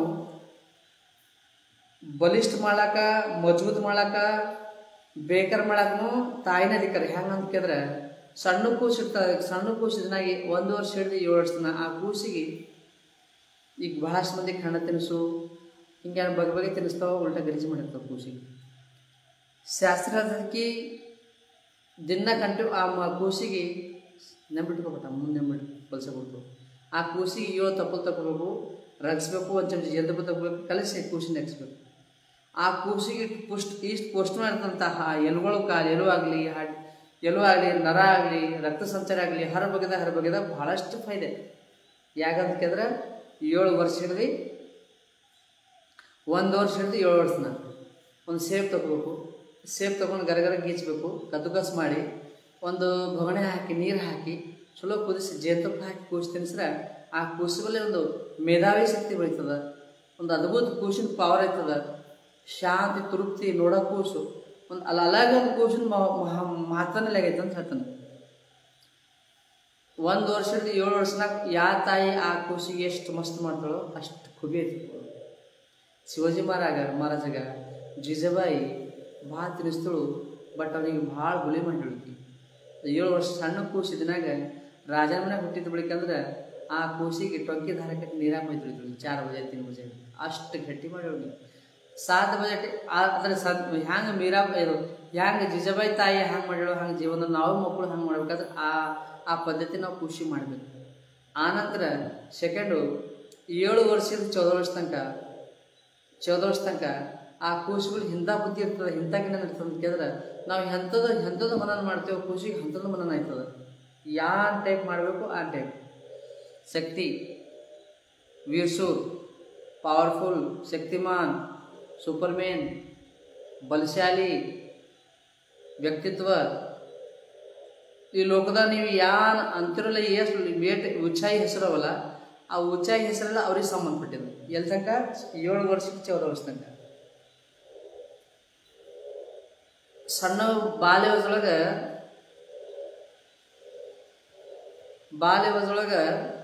ಬಲಿಷ್ಠ ಮಾಡಾಕ ಮಜಬೂತ್ ಮಾಡಾಕ ಬೇಕರ್ ಮಾಡಾಕನು ತಾಯಿನ ಅಧಿಕಾರ ಹೆಂಗೆ ಅಂತ ಕೇಳಿದ್ರೆ ಸಣ್ಣ ಕೂಸು ಇರ್ತದೆ ಸಣ್ಣ ಕೂಸು ಇದನ್ನಾಗಿ ಒಂದು ವರ್ಷ ಹಿಡಿದು ಏಳು ವರ್ಷ ತನ ಆ ಕೂಸಿಗೆ ಈಗ ಬಹಳಷ್ಟು ಮಂದಿ ಕಣ್ಣ ತಿನಿಸು ಹಿಂಗೆ ಬಗೆ ಬಗೆ ತಿನ್ನಿಸ್ತಾವ ಉಲ್ಟಾ ಗಲೀಜು ಮಾಡಿರ್ತಾವೆ ಕೂಸಿಗೆ ಶಾಸ್ತ್ರದಕ್ಕೆ ದಿನ ಕಂಟು ಆ ಮ- ಕೂಸಿಗೆ ನೆಂಬಿಟ್ಕೊಬಿಟ್ಟ ಮುಂದೆ ನೆಂಬಿಟ್ಟು ಕೆಲಸ ಕೊಡ್ತು ಆ ಕೂಸಿಗೆ ಏಳು ತಪ್ಪಲು ತಗೋಬೇಕು ರಗಿಸ್ಬೇಕು ಒಂದು ಚಮಚ ಜಂತುಬ ತಗೋಬೇಕು ಕಲಿಸಿ ಕೂಸಿನ ನೆಕ್ಸ್ಬೇಕು ಆ ಕೂಸಿಗೆ ಪುಷ್ಟ್ ಇಷ್ಟು ಪೋಸ್ಟ್ ಮಾಡಿದಂತಹ ಎಲುಗಳು ಕಾಲು ಎಲು ಆಗಲಿ ಹಾಡ್ ಎಲು ಆಗಲಿ ನರ ಆಗಲಿ ರಕ್ತ ಸಂಚಾರ ಆಗಲಿ ಹರ ಬಗೆದ ಹರ ಬಗೆದ ಭಾಳಷ್ಟು ಫಾಯ್ದೆ ಯಾಕಂತ ಕೇಳಿದ್ರೆ ಏಳು ವರ್ಷ ಹಿಡಿದು ಒಂದು ವರ್ಷ ಹಿಡಿದು ಏಳು ವರ್ಷನ ಒಂದು ಸೇಬ್ ತಗೋಬೇಕು ಸೇಬ್ ತೊಗೊಂಡು ಗರಗರ ಗೀಚಬೇಕು ಕದ್ದುಕಸ್ ಮಾಡಿ ಒಂದು ಬೊಗಣೆ ಹಾಕಿ ನೀರು ಹಾಕಿ ಚಲೋ ಕುದಿಸಿ ಜೇನುತುಪ್ಪ ಹಾಕಿ ಕೂಸು ತಿನ್ಸಿದ್ರೆ ಆ ಕೂಸುಗಳೇ ಒಂದು ಮೇಧಾವಿ ಶಕ್ತಿ ಬೆಳೀತದ ಒಂದು ಅದ್ಭುತ ಕೂಸಿನ ಪವರ್ ಆಯ್ತದ ಶಾಂತಿ ತೃಪ್ತಿ ನೋಡೋ ಕೂಸು ಒಂದು ಅಲ್ಲ ಅಲಾಗ ಒಂದು ಕೂಸಿನ ಮಾತನೇ ಆಗೈತೆ ಅಂತ ಹೇಳ್ತಾನೆ ಒಂದು ವರ್ಷದ ಏಳು ವರ್ಷನಾಗ ಯಾ ತಾಯಿ ಆ ಕೂಸಿಗೆ ಎಷ್ಟು ಮಸ್ತ್ ಮಾಡ್ತಾಳೋ ಅಷ್ಟು ಖುಬಿ ಐತಿ ಶಿವಾಜಿ ಮಹಾರಾಗ ಮಹಾರಾಜಗ ಜಿಜಬಾಯಿ ಭಾಳ ತಿನ್ನಿಸ್ತಳು ಬಟ್ ಅವನಿಗೆ ಭಾಳ ಗುಳಿ ಮಾಡಿ ಹೇಳಿಕಿ ಏಳು ವರ್ಷ ಸಣ್ಣ ಕೂಸು ಇದನ್ನಾಗ ರಾಜನ ಮನೆಗೆ ಹುಟ್ಟಿದ ಬಳಿಕಂದ್ರೆ ಆ ಕೂಸಿಗೆ ಟೊಂಕಿ ದಾರ ಕಟ್ಟಿ ನೀರಾಗ ಹೋಯ್ತು ಚಾರ್ ಬಜೆ ತಿನ್ ಬಜೆ ಅಷ್ಟು ಗಟ್ಟಿ ಮಾಡಿ ಅವನಿಗೆ ಸಾತ್ ಬಜೆಟ್ ಅದ್ರ ಸದ್ ಹ್ಯಾಂಗೆ ಮೀರಾ ಇದು ಹ್ಯಾಂಗೆ ಜಿಜಬಾಯಿ ತಾಯಿ ಹ್ಯಾಂಗೆ ಮಾಡ್ಯಾಳೋ ಹಂಗೆ ಜೀವನ ನಾವು ಮಕ್ಕಳು ಹಂಗೆ ಮಾಡ್ಬೇಕಾದ್ರೆ ಆ ಆ ಪದ್ಧತಿ ನಾವು ಖುಷಿ ಮಾಡಬೇಕು ಆನಂತರ ಸೆಕೆಂಡು ಏಳು ವರ್ಷದ ಚೌದ ವರ್ಷ ತನಕ ಚೌದ ವರ್ಷ ತನಕ ಆ ಕೂಸುಗಳು ಹಿಂದ ಬುದ್ಧಿ ಇರ್ತದೆ ಹಿಂದಾಗಿನ ಇರ್ತದೆ ಅಂತ ಕೇಳಿದ್ರೆ ನಾವು ಎಂಥದ್ದು ಎಂಥದ್ದು ಮನನ ಮಾಡ್ತೇವೆ ಕೂಸಿಗೆ ಅಂಥದ್ದು ಮನನ ಆಯ್ತದ ಯಾ ಟೈಪ್ ಮಾಡಬೇಕು ಆ ಟೈಪ್ ಶಕ್ತಿ ವೀರ್ಸೂರ್ ಪವರ್ಫುಲ್ ಶಕ್ತಿಮಾನ್ ಸೂಪರ್ಮೇನ್ ಬಲಶಾಲಿ ವ್ಯಕ್ತಿತ್ವ ಈ ಲೋಕದ ನೀವು ಯಾನ್ ಅಂತಿರಲ್ಲ ಎಷ್ಟು ವೇಟ್ ಉಚ್ಚಾಯಿ ಹೆಸರವಲ್ಲ ಆ ಉಚ್ಚಾಯಿ ಹೆಸರೆಲ್ಲ ಅವ್ರಿಗೆ ಸಂಬಂಧಪಟ್ಟಿದೆ ಎಲ್ಲಿ ತನಕ ಏಳು ವರ್ಷಕ್ಕೆ ಚೌದ ವರ್ಷ ತನಕ ಸಣ್ಣ ಬಾಲ್ಯವದೊಳಗೆ ಬಾಲ್ಯವದೊಳಗೆ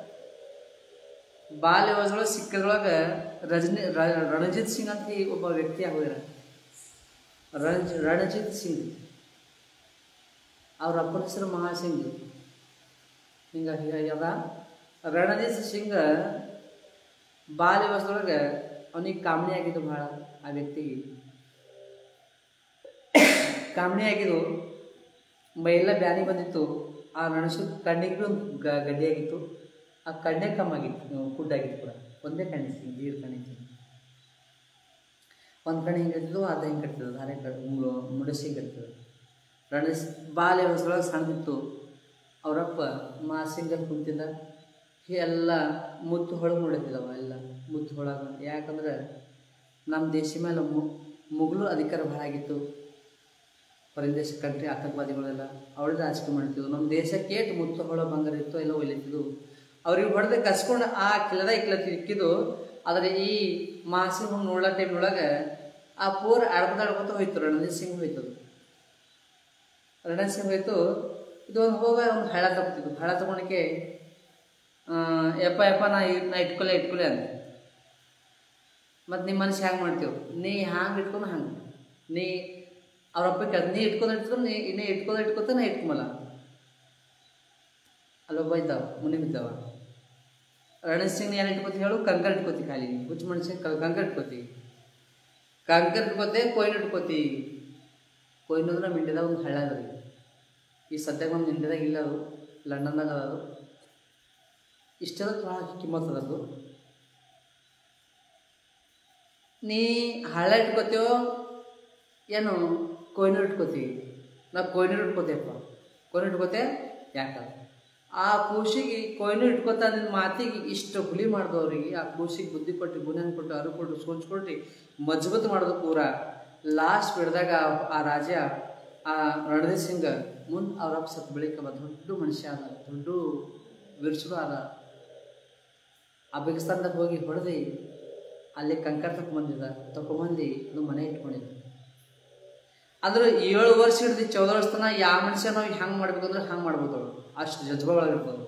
ಬಾಲ್ಯವದೊಳಗೆ ಸಿಕ್ಕದ್ರೊಳಗೆ ರಜನಿ ರ- ರಣಜಿತ್ ಸಿಂಗ್ ಅಂತ ಈ ಒಬ್ಬ ವ್ಯಕ್ತಿ ಆಗೋದಿರ ರಣಜ್ ರಣಜಿತ್ ಸಿಂಗ್ ಅವ್ರ ಅಪ್ಪನ ಹೆಸರು ಮಹಾಸಿಂಗ್ ಹಿಂಗ ಅದ ರಣದೀಶ್ ಸಿಂಗ್ ಬಾಲ್ಯ ವಯಸ್ಸೊಳಗೆ ಅವನಿಗೆ ಕಾಮಣಿ ಆಗಿದ್ದು ಭಾಳ ಆ ವ್ಯಕ್ತಿಗೆ ಕಾಮಣಿ ಆಗಿದ್ದು ಮೈಯೆಲ್ಲ ಬ್ಯಾನಿ ಬಂದಿತ್ತು ಆ ರಣಸು ಕಣ್ಣಿಗೆ ಭೀ ಒಂದು ಗ ಗಡ್ಡೆ ಆಗಿತ್ತು ಆ ಕಣ್ಣೇ ಕಮ್ಮಾಗಿತ್ತು ಕುಡ್ಡಾಗಿತ್ತು ಕೂಡ ಒಂದೇ ಕಣ್ಣಿಸಿ ನೀರು ಕಣ್ಣಿಸಿ ಒಂದು ಕಣ್ಣು ಹಿಂಗೆ ಇರ್ತಿದ್ವು ಅದು ಹಿಂಗೆ ಕಟ್ತದೆ ಅರೆ ಕಡೆ ಮುಡಸಿ ಹಿಂಗೆ ಇರ್ತದೆ ರಣಸ್ ಬಾಲ್ಯ ವಯಸ್ಸೊಳಗೆ ಸಣ್ಣದಿತ್ತು ಅವರಪ್ಪ ಮಾಸಿಂಗಲ್ಲಿ ಕುಂತಿದ್ದ ಎಲ್ಲ ಮುತ್ತು ಹೊಳಗೆ ನೋಡಿದ್ದವ ಎಲ್ಲ ಮುತ್ತು ಹೊಳಗೆ ಯಾಕಂದ್ರೆ ನಮ್ಮ ದೇಶ ಮೇಲೆ ಮು ಮುಘಲು ಅಧಿಕಾರ ಭಾಳ ಆಗಿತ್ತು ಹೊರದೇಶ ಕಂಟ್ರಿ ಆತಂಕವಾದಿಗಳೆಲ್ಲ ಅವಳದ ರಾಜಕೀಯ ಮಾಡ್ತಿದ್ವು ನಮ್ಮ ದೇಶಕ್ಕೆ ಏಟು ಮುತ್ತು ಹೊಳ ಬಂಗಾರ ಇತ್ತು ಎಲ್ಲ ಒಯ್ಲಿತ್ತಿದ್ವು ಅವ್ರಿಗೆ ಹೊಡೆದು ಕಸ್ಕೊಂಡು ಆ ಕಿಲದ ಇಕ್ಲತ್ತಿ ಇಕ್ಕಿದ್ದು ಆದರೆ ಈ ಮಾಸಿಂಗ್ ಹೋಗಿ ನೋಡೋ ಟೈಮ್ನೊಳಗೆ ಆ ಪೂರ್ ಅಡ್ಕೊತ ಅಡ್ಕೊತ ಹೋಯ್ತು ರಣಜಿತ್ ಸಿಂಗ್ ಹೋಯ್ತು ಅದು ರಣಜಿತ್ ಸಿಂಗ್ ಹೋಯ್ತು ಇದು ಒಂದು ಹೋಗ ಒಂದು ಹಳ ತಪ್ಪಿದ್ದು ಹಳ ತಗೊಳಕ್ಕೆ ಯಪ್ಪ ಯಪ್ಪ ನಾ ಇ- ನಾ ಇಟ್ಕೊಲೆ ಇಟ್ಕೊಲೆ ಅಂದೆ ಮತ್ತು ನಿಮ್ಮ ಮನುಷ್ಯ ಹ್ಯಾಂಗೆ ಮಾಡ್ತೀವಿ ನೀ ಹ್ಯಾಂಗೆ ಇಟ್ಕೊಂಡು ಹಂಗೆ ನೀ ಅವ್ರಪ್ಪ ಕೇಳ್ದ ನೀ ಇಟ್ಕೊಂಡು ಇಟ್ಕೊಂಡು ನೀ ಇನ್ನೇ ಇಟ್ಕೊಂಡು ಇಟ್ಕೊತ ನಾ ಇಟ್ಕೊಂಬಲ್ಲ ಅಲ್ಲೊಬ್ಬ ಇದ್ದಾವ ಮುನಿ ಬಿದ್ದಾವ ರಣಜಿತ್ ಸಿಂಗ್ ಏನು ಇಟ್ಕೋತಿ ಹೇಳು ಕಂಕರ್ ಇಟ್ಕೋತಿ ಖಾಲಿ ನೀ ಹುಚ್ಚು ಮನುಷ್ಯ ಕಂಕರ್ ಇಟ್ಕೋತಿ ಕಂಕರ್ ಇಟ್ಕೋತೆ ಕೊಯ್ನು ಇಟ್ಕೋತಿ ಕೊಯ್ನು ಅಂದ್ರೆ ನಮ್ಮ ಇಂಡಿಯಾದಾಗ ಒಂದು ಹಳ್ಳ ಅದ ರೀ ಈ ಸದ್ಯಕ್ಕೆ ನಮ್ಮ ಇಂಡಿಯಾದಾಗ ಇಲ್ಲ ಅದು ಲಂಡನ್ದಾಗ ಅದ ಅದು ಇಷ್ಟೆಲ್ಲ ಭಾಳ ಕಿಮ್ಮತ್ ಅದದು ನೀ ಹಳ್ಳ ಇಟ್ಕೋತೀವೋ ಏನು ಕೊಯ್ನೂರು ಇಟ್ಕೋತೀವಿ ನಾ ಕೊಯ್ನೂರು ಇಟ್ಕೋತೀಯಪ್ಪ ಕೊಯ್ನೂರು ಇಟ್ಕೋತೆ ಯಾಕ ಆ ಕೂಸಿಗೆ ಕೊಯ್ನೂರು ಇಟ್ಕೋತ ನಿನ್ನ ಮಾತಿಗೆ ಇಷ್ಟು ಹುಲಿ ಮಾಡ್ದು ಅವ್ರಿಗೆ ಆ ಕೂಸಿಗೆ ಬುದ್ಧಿ ಕೊಟ್ಟು ಗುಣನ್ ಕೊಟ್ಟು ಅರು ಕೊಟ್ಟು ಸೋಂಚ್ ಕೊಟ್ಟು ಮಜಬೂತ್ ಮಾಡೋದು ಪೂರ ಲಾಸ್ಟ್ ಬಿಡ್ದಾಗ ಆ ರಾಜ ಆ ರಣದೀಪ್ ಸಿಂಗ್ ಮುಂದೆ ಅವ್ರಪ್ಪ ಸತ್ ಬಳಿಕ ಒಬ್ಬ ದೊಡ್ಡ ಮನುಷ್ಯ ಅದ ದೊಡ್ಡ ವಿರ್ಸುಡು ಅದ ಅಫ್ಘಾನಿಸ್ತಾನದಾಗ ಹೋಗಿ ಹೊಡೆದು ಅಲ್ಲಿ ಕಂಕರ್ ತಗೊಂಬಂದಿದ್ದ ತಗೊಂಬಂದು ಅದು ಮನೆ ಇಟ್ಕೊಂಡಿದ್ದ ಅಂದ್ರೆ ಏಳು ವರ್ಷ ಹಿಡ್ದು ಚೌದ ವರ್ಷ ತನಕ ಯಾವ ಮನುಷ್ಯ ನಾವು ಹೆಂಗೆ ಮಾಡ್ಬೇಕು ಅಂದ್ರೆ ಹಂಗೆ ಮಾಡ್ಬೋದು ಅವಳು ಅಷ್ಟು ಜಜ್ಬ ಒಳಗಿರ್ತದೆ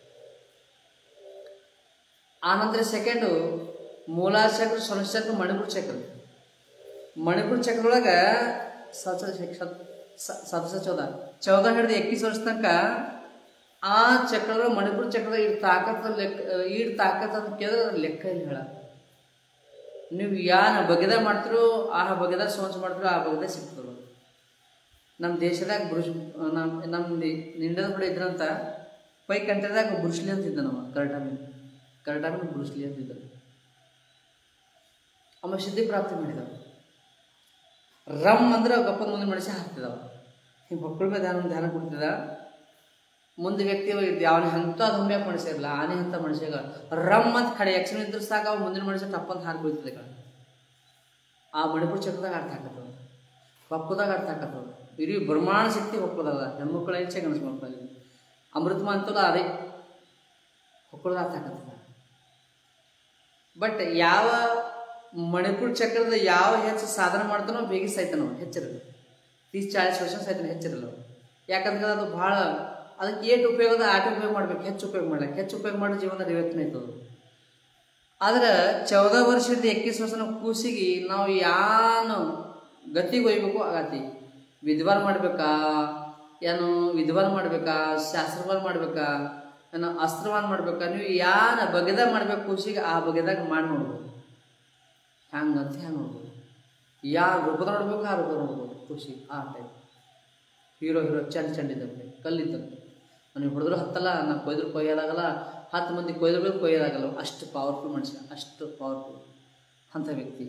ಆನಂತರ ಸೆಕೆಂಡು ಮೂಲಾರ್ ಚಕ್ರ ಸೊನ ಚಕ್ರ ಮಣಿಪುರ ಚಕ್ರ ಮಣಿಪುರ ಚಕ್ರದೊಳಗೆ ಸತ ಸದಸ್ಯ ಚೌದ ಚೌದ ಹಿಡಿದು ಎಕ್ಕಿಸ್ ವರ್ಷ ತನಕ ಆ ಚಕ್ರದ ಮಣಿಪುರ ಚಕ್ರದ ಇಡ್ ತಾಕತ್ ಲೆಕ್ಕ ಈಡ್ ತಾಕತ್ ಅಂತ ಕೇಳಿದ್ರೆ ಅದ್ರ ಲೆಕ್ಕ ಇಲ್ಲ ಹೇಳ ನೀವು ಯಾನ ಬಗೆದ ಮಾಡ್ತಿರೋ ಆ ಬಗೆದ ಸೋಂಚ್ ಮಾಡ್ತಿರೋ ಆ ಬಗೆದ ಸಿಗ್ತದೆ ನಮ್ಮ ದೇಶದಾಗ ಬುರುಷ್ ನಮ್ಮ ನಮ್ಮ ಇಂಡಿಯಾದ ಕೂಡ ಇದ್ರಂತ ಪೈ ಕಂಟ್ರಿದಾಗ ಬುರುಷ್ಲಿ ಅಂತ ಇದ್ದ ನಮ್ಮ ಕರ್ಟಾಮಿ ಕರ್ಟಾಮಿ ಬುರುಷ್ಲಿ ಅಂತ ಇದ್ದ ಅವ ಸಿದ್ಧಿ ಪ್ರಾಪ್ತಿ ಮಾಡಿದವ ರಮ್ ಅಂದ್ರೆ ಗಪ್ಪದ ಮುಂದೆ ಮನುಷ್ಯ ಹಾಕ್ತಿದವ ಹಿಂಗೆ ಮಕ್ಕಳ ಮೇಲೆ ಧ್ಯಾನ ಧ್ಯಾನ ಕೊಡ್ತಿದ್ದ ಮುಂದೆ ವ್ಯಕ್ತಿ ಅವನ ಹಂತ ದುಂಬ್ಯಾಕ ಮನುಷ್ಯ ಇರಲ್ಲ ಆನೆ ಅಂತ ಮನುಷ್ಯಗ ರಮ್ ಅಂತ ಕಡೆ ಯಕ್ಷಣ ಇದ್ರೆ ಸಾಕು ಅವ ಮುಂದಿನ ಮನುಷ್ಯ ಟಪ್ಪಂತ ಹಾರಿ ಬೀಳ್ತದೆ ಕಡೆ ಆ ಮಣಿಪುರ ಚಕ್ರದಾಗ ಅರ್ಥ ಹಾಕತ್ತವ ಹೊಕ್ಕದಾಗ ಅರ್ಥ ಹಾಕತ್ತವ ಇಡೀ ಬ್ರಹ್ಮಾಂಡ ಶಕ್ತಿ ಹೊಕ್ಕದಾಗ ಹೆಣ್ಮಕ್ಳ ಹೆಚ್ಚೆ ಗಣಸ ಮಕ್ಕಳಲ್ಲಿ ಅಮೃತಮ ಅಂತಲ್ಲ ಅದೇ ಹೊಕ್ಕಳದ ಅರ್ಥ ಹಾಕತ್ತದ ಬಟ್ ಯಾವ ಮಣಿಪುರ ಚಕ್ರದ ಯಾವ ಹೆಚ್ಚು ಸಾಧನೆ ಮಾಡ್ತಾನೋ ಬೇಗ ಸಾಯ್ತಾನೋ ಹೆಚ್ಚಿರಲ್ಲ ತೀಸ್ ಚಾಳಿಸ್ ವರ್ಷ ಸಾಯ್ತಾನೆ ಹೆಚ್ಚಿರಲ್ಲ ಅವ. ಯಾಕಂದ್ರೆ ಅದು ಭಾಳ ಅದಕ್ಕೆ ಏಟು ಉಪಯೋಗ ಅದ ಆಟ ಉಪಯೋಗ ಮಾಡ್ಬೇಕು ಹೆಚ್ಚು ಉಪಯೋಗ ಮಾಡ್ಲಿಕ್ಕೆ ಹೆಚ್ಚು ಉಪಯೋಗ ಮಾಡಿ ಜೀವನ ರಿವರ್ತನೆ ಆಯ್ತದ ಆದ್ರೆ ಚೌದ ವರ್ಷದ ಎಕ್ಕಿಸ್ ವರ್ಷನ ಕೂಸಿಗೆ ನಾವು ಯಾನು ಗತಿಗೆ ಒಯ್ಬೇಕು ಆ ಗತಿ ವಿದ್ವಾನ್ ಮಾಡ್ಬೇಕಾ ಏನು ವಿದ್ವಾನ್ ಮಾಡ್ಬೇಕಾ ಶಾಸ್ತ್ರವಾನ್ ಮಾಡ್ಬೇಕಾ ಏನು ಅಸ್ತ್ರವಾನ್ ಮಾಡ್ಬೇಕಾ ನೀವು ಯಾನ ಬಗೆದಾಗ ಮಾಡ್ಬೇಕು ಖುಷಿಗೆ ಆ ಬಗೆದಾಗ ಮಾಡಿ ನೋಡ್ಬೋದು ಹ್ಯಾಂಗಂತ ಹ್ಯಾಂಗೆ ನೋಡ್ಬೋದು ಯಾವ ರೂಪದ ನೋಡ್ಬೇಕು ಆ ರೂಪದ ನೋಡ್ಬೋದು ಖುಷಿ ಆ ಟೈಪ್ ಹೀರೋ ಹೀರೋ ಚಂದ ಚಂದ ಇದ್ದಂತೆ ಕಲ್ಲಿದ್ದಂತೆ ನನಗೆ ಹೊಡೆದ್ರು ಹತ್ತಲ್ಲ ನಾ ಕೊಯ್ದ್ರು ಕೊಯ್ಯೋದಾಗಲ್ಲ ಹತ್ತು ಮಂದಿ ಕೊಯ್ದ್ರು ಕೊಯ್ಯೋದಾಗಲ್ಲ ಅಷ್ಟು ಪವರ್ಫುಲ್ ಮನುಷ್ಯ ಅಷ್ಟು ಪವರ್ಫುಲ್ ಅಂಥ ವ್ಯಕ್ತಿ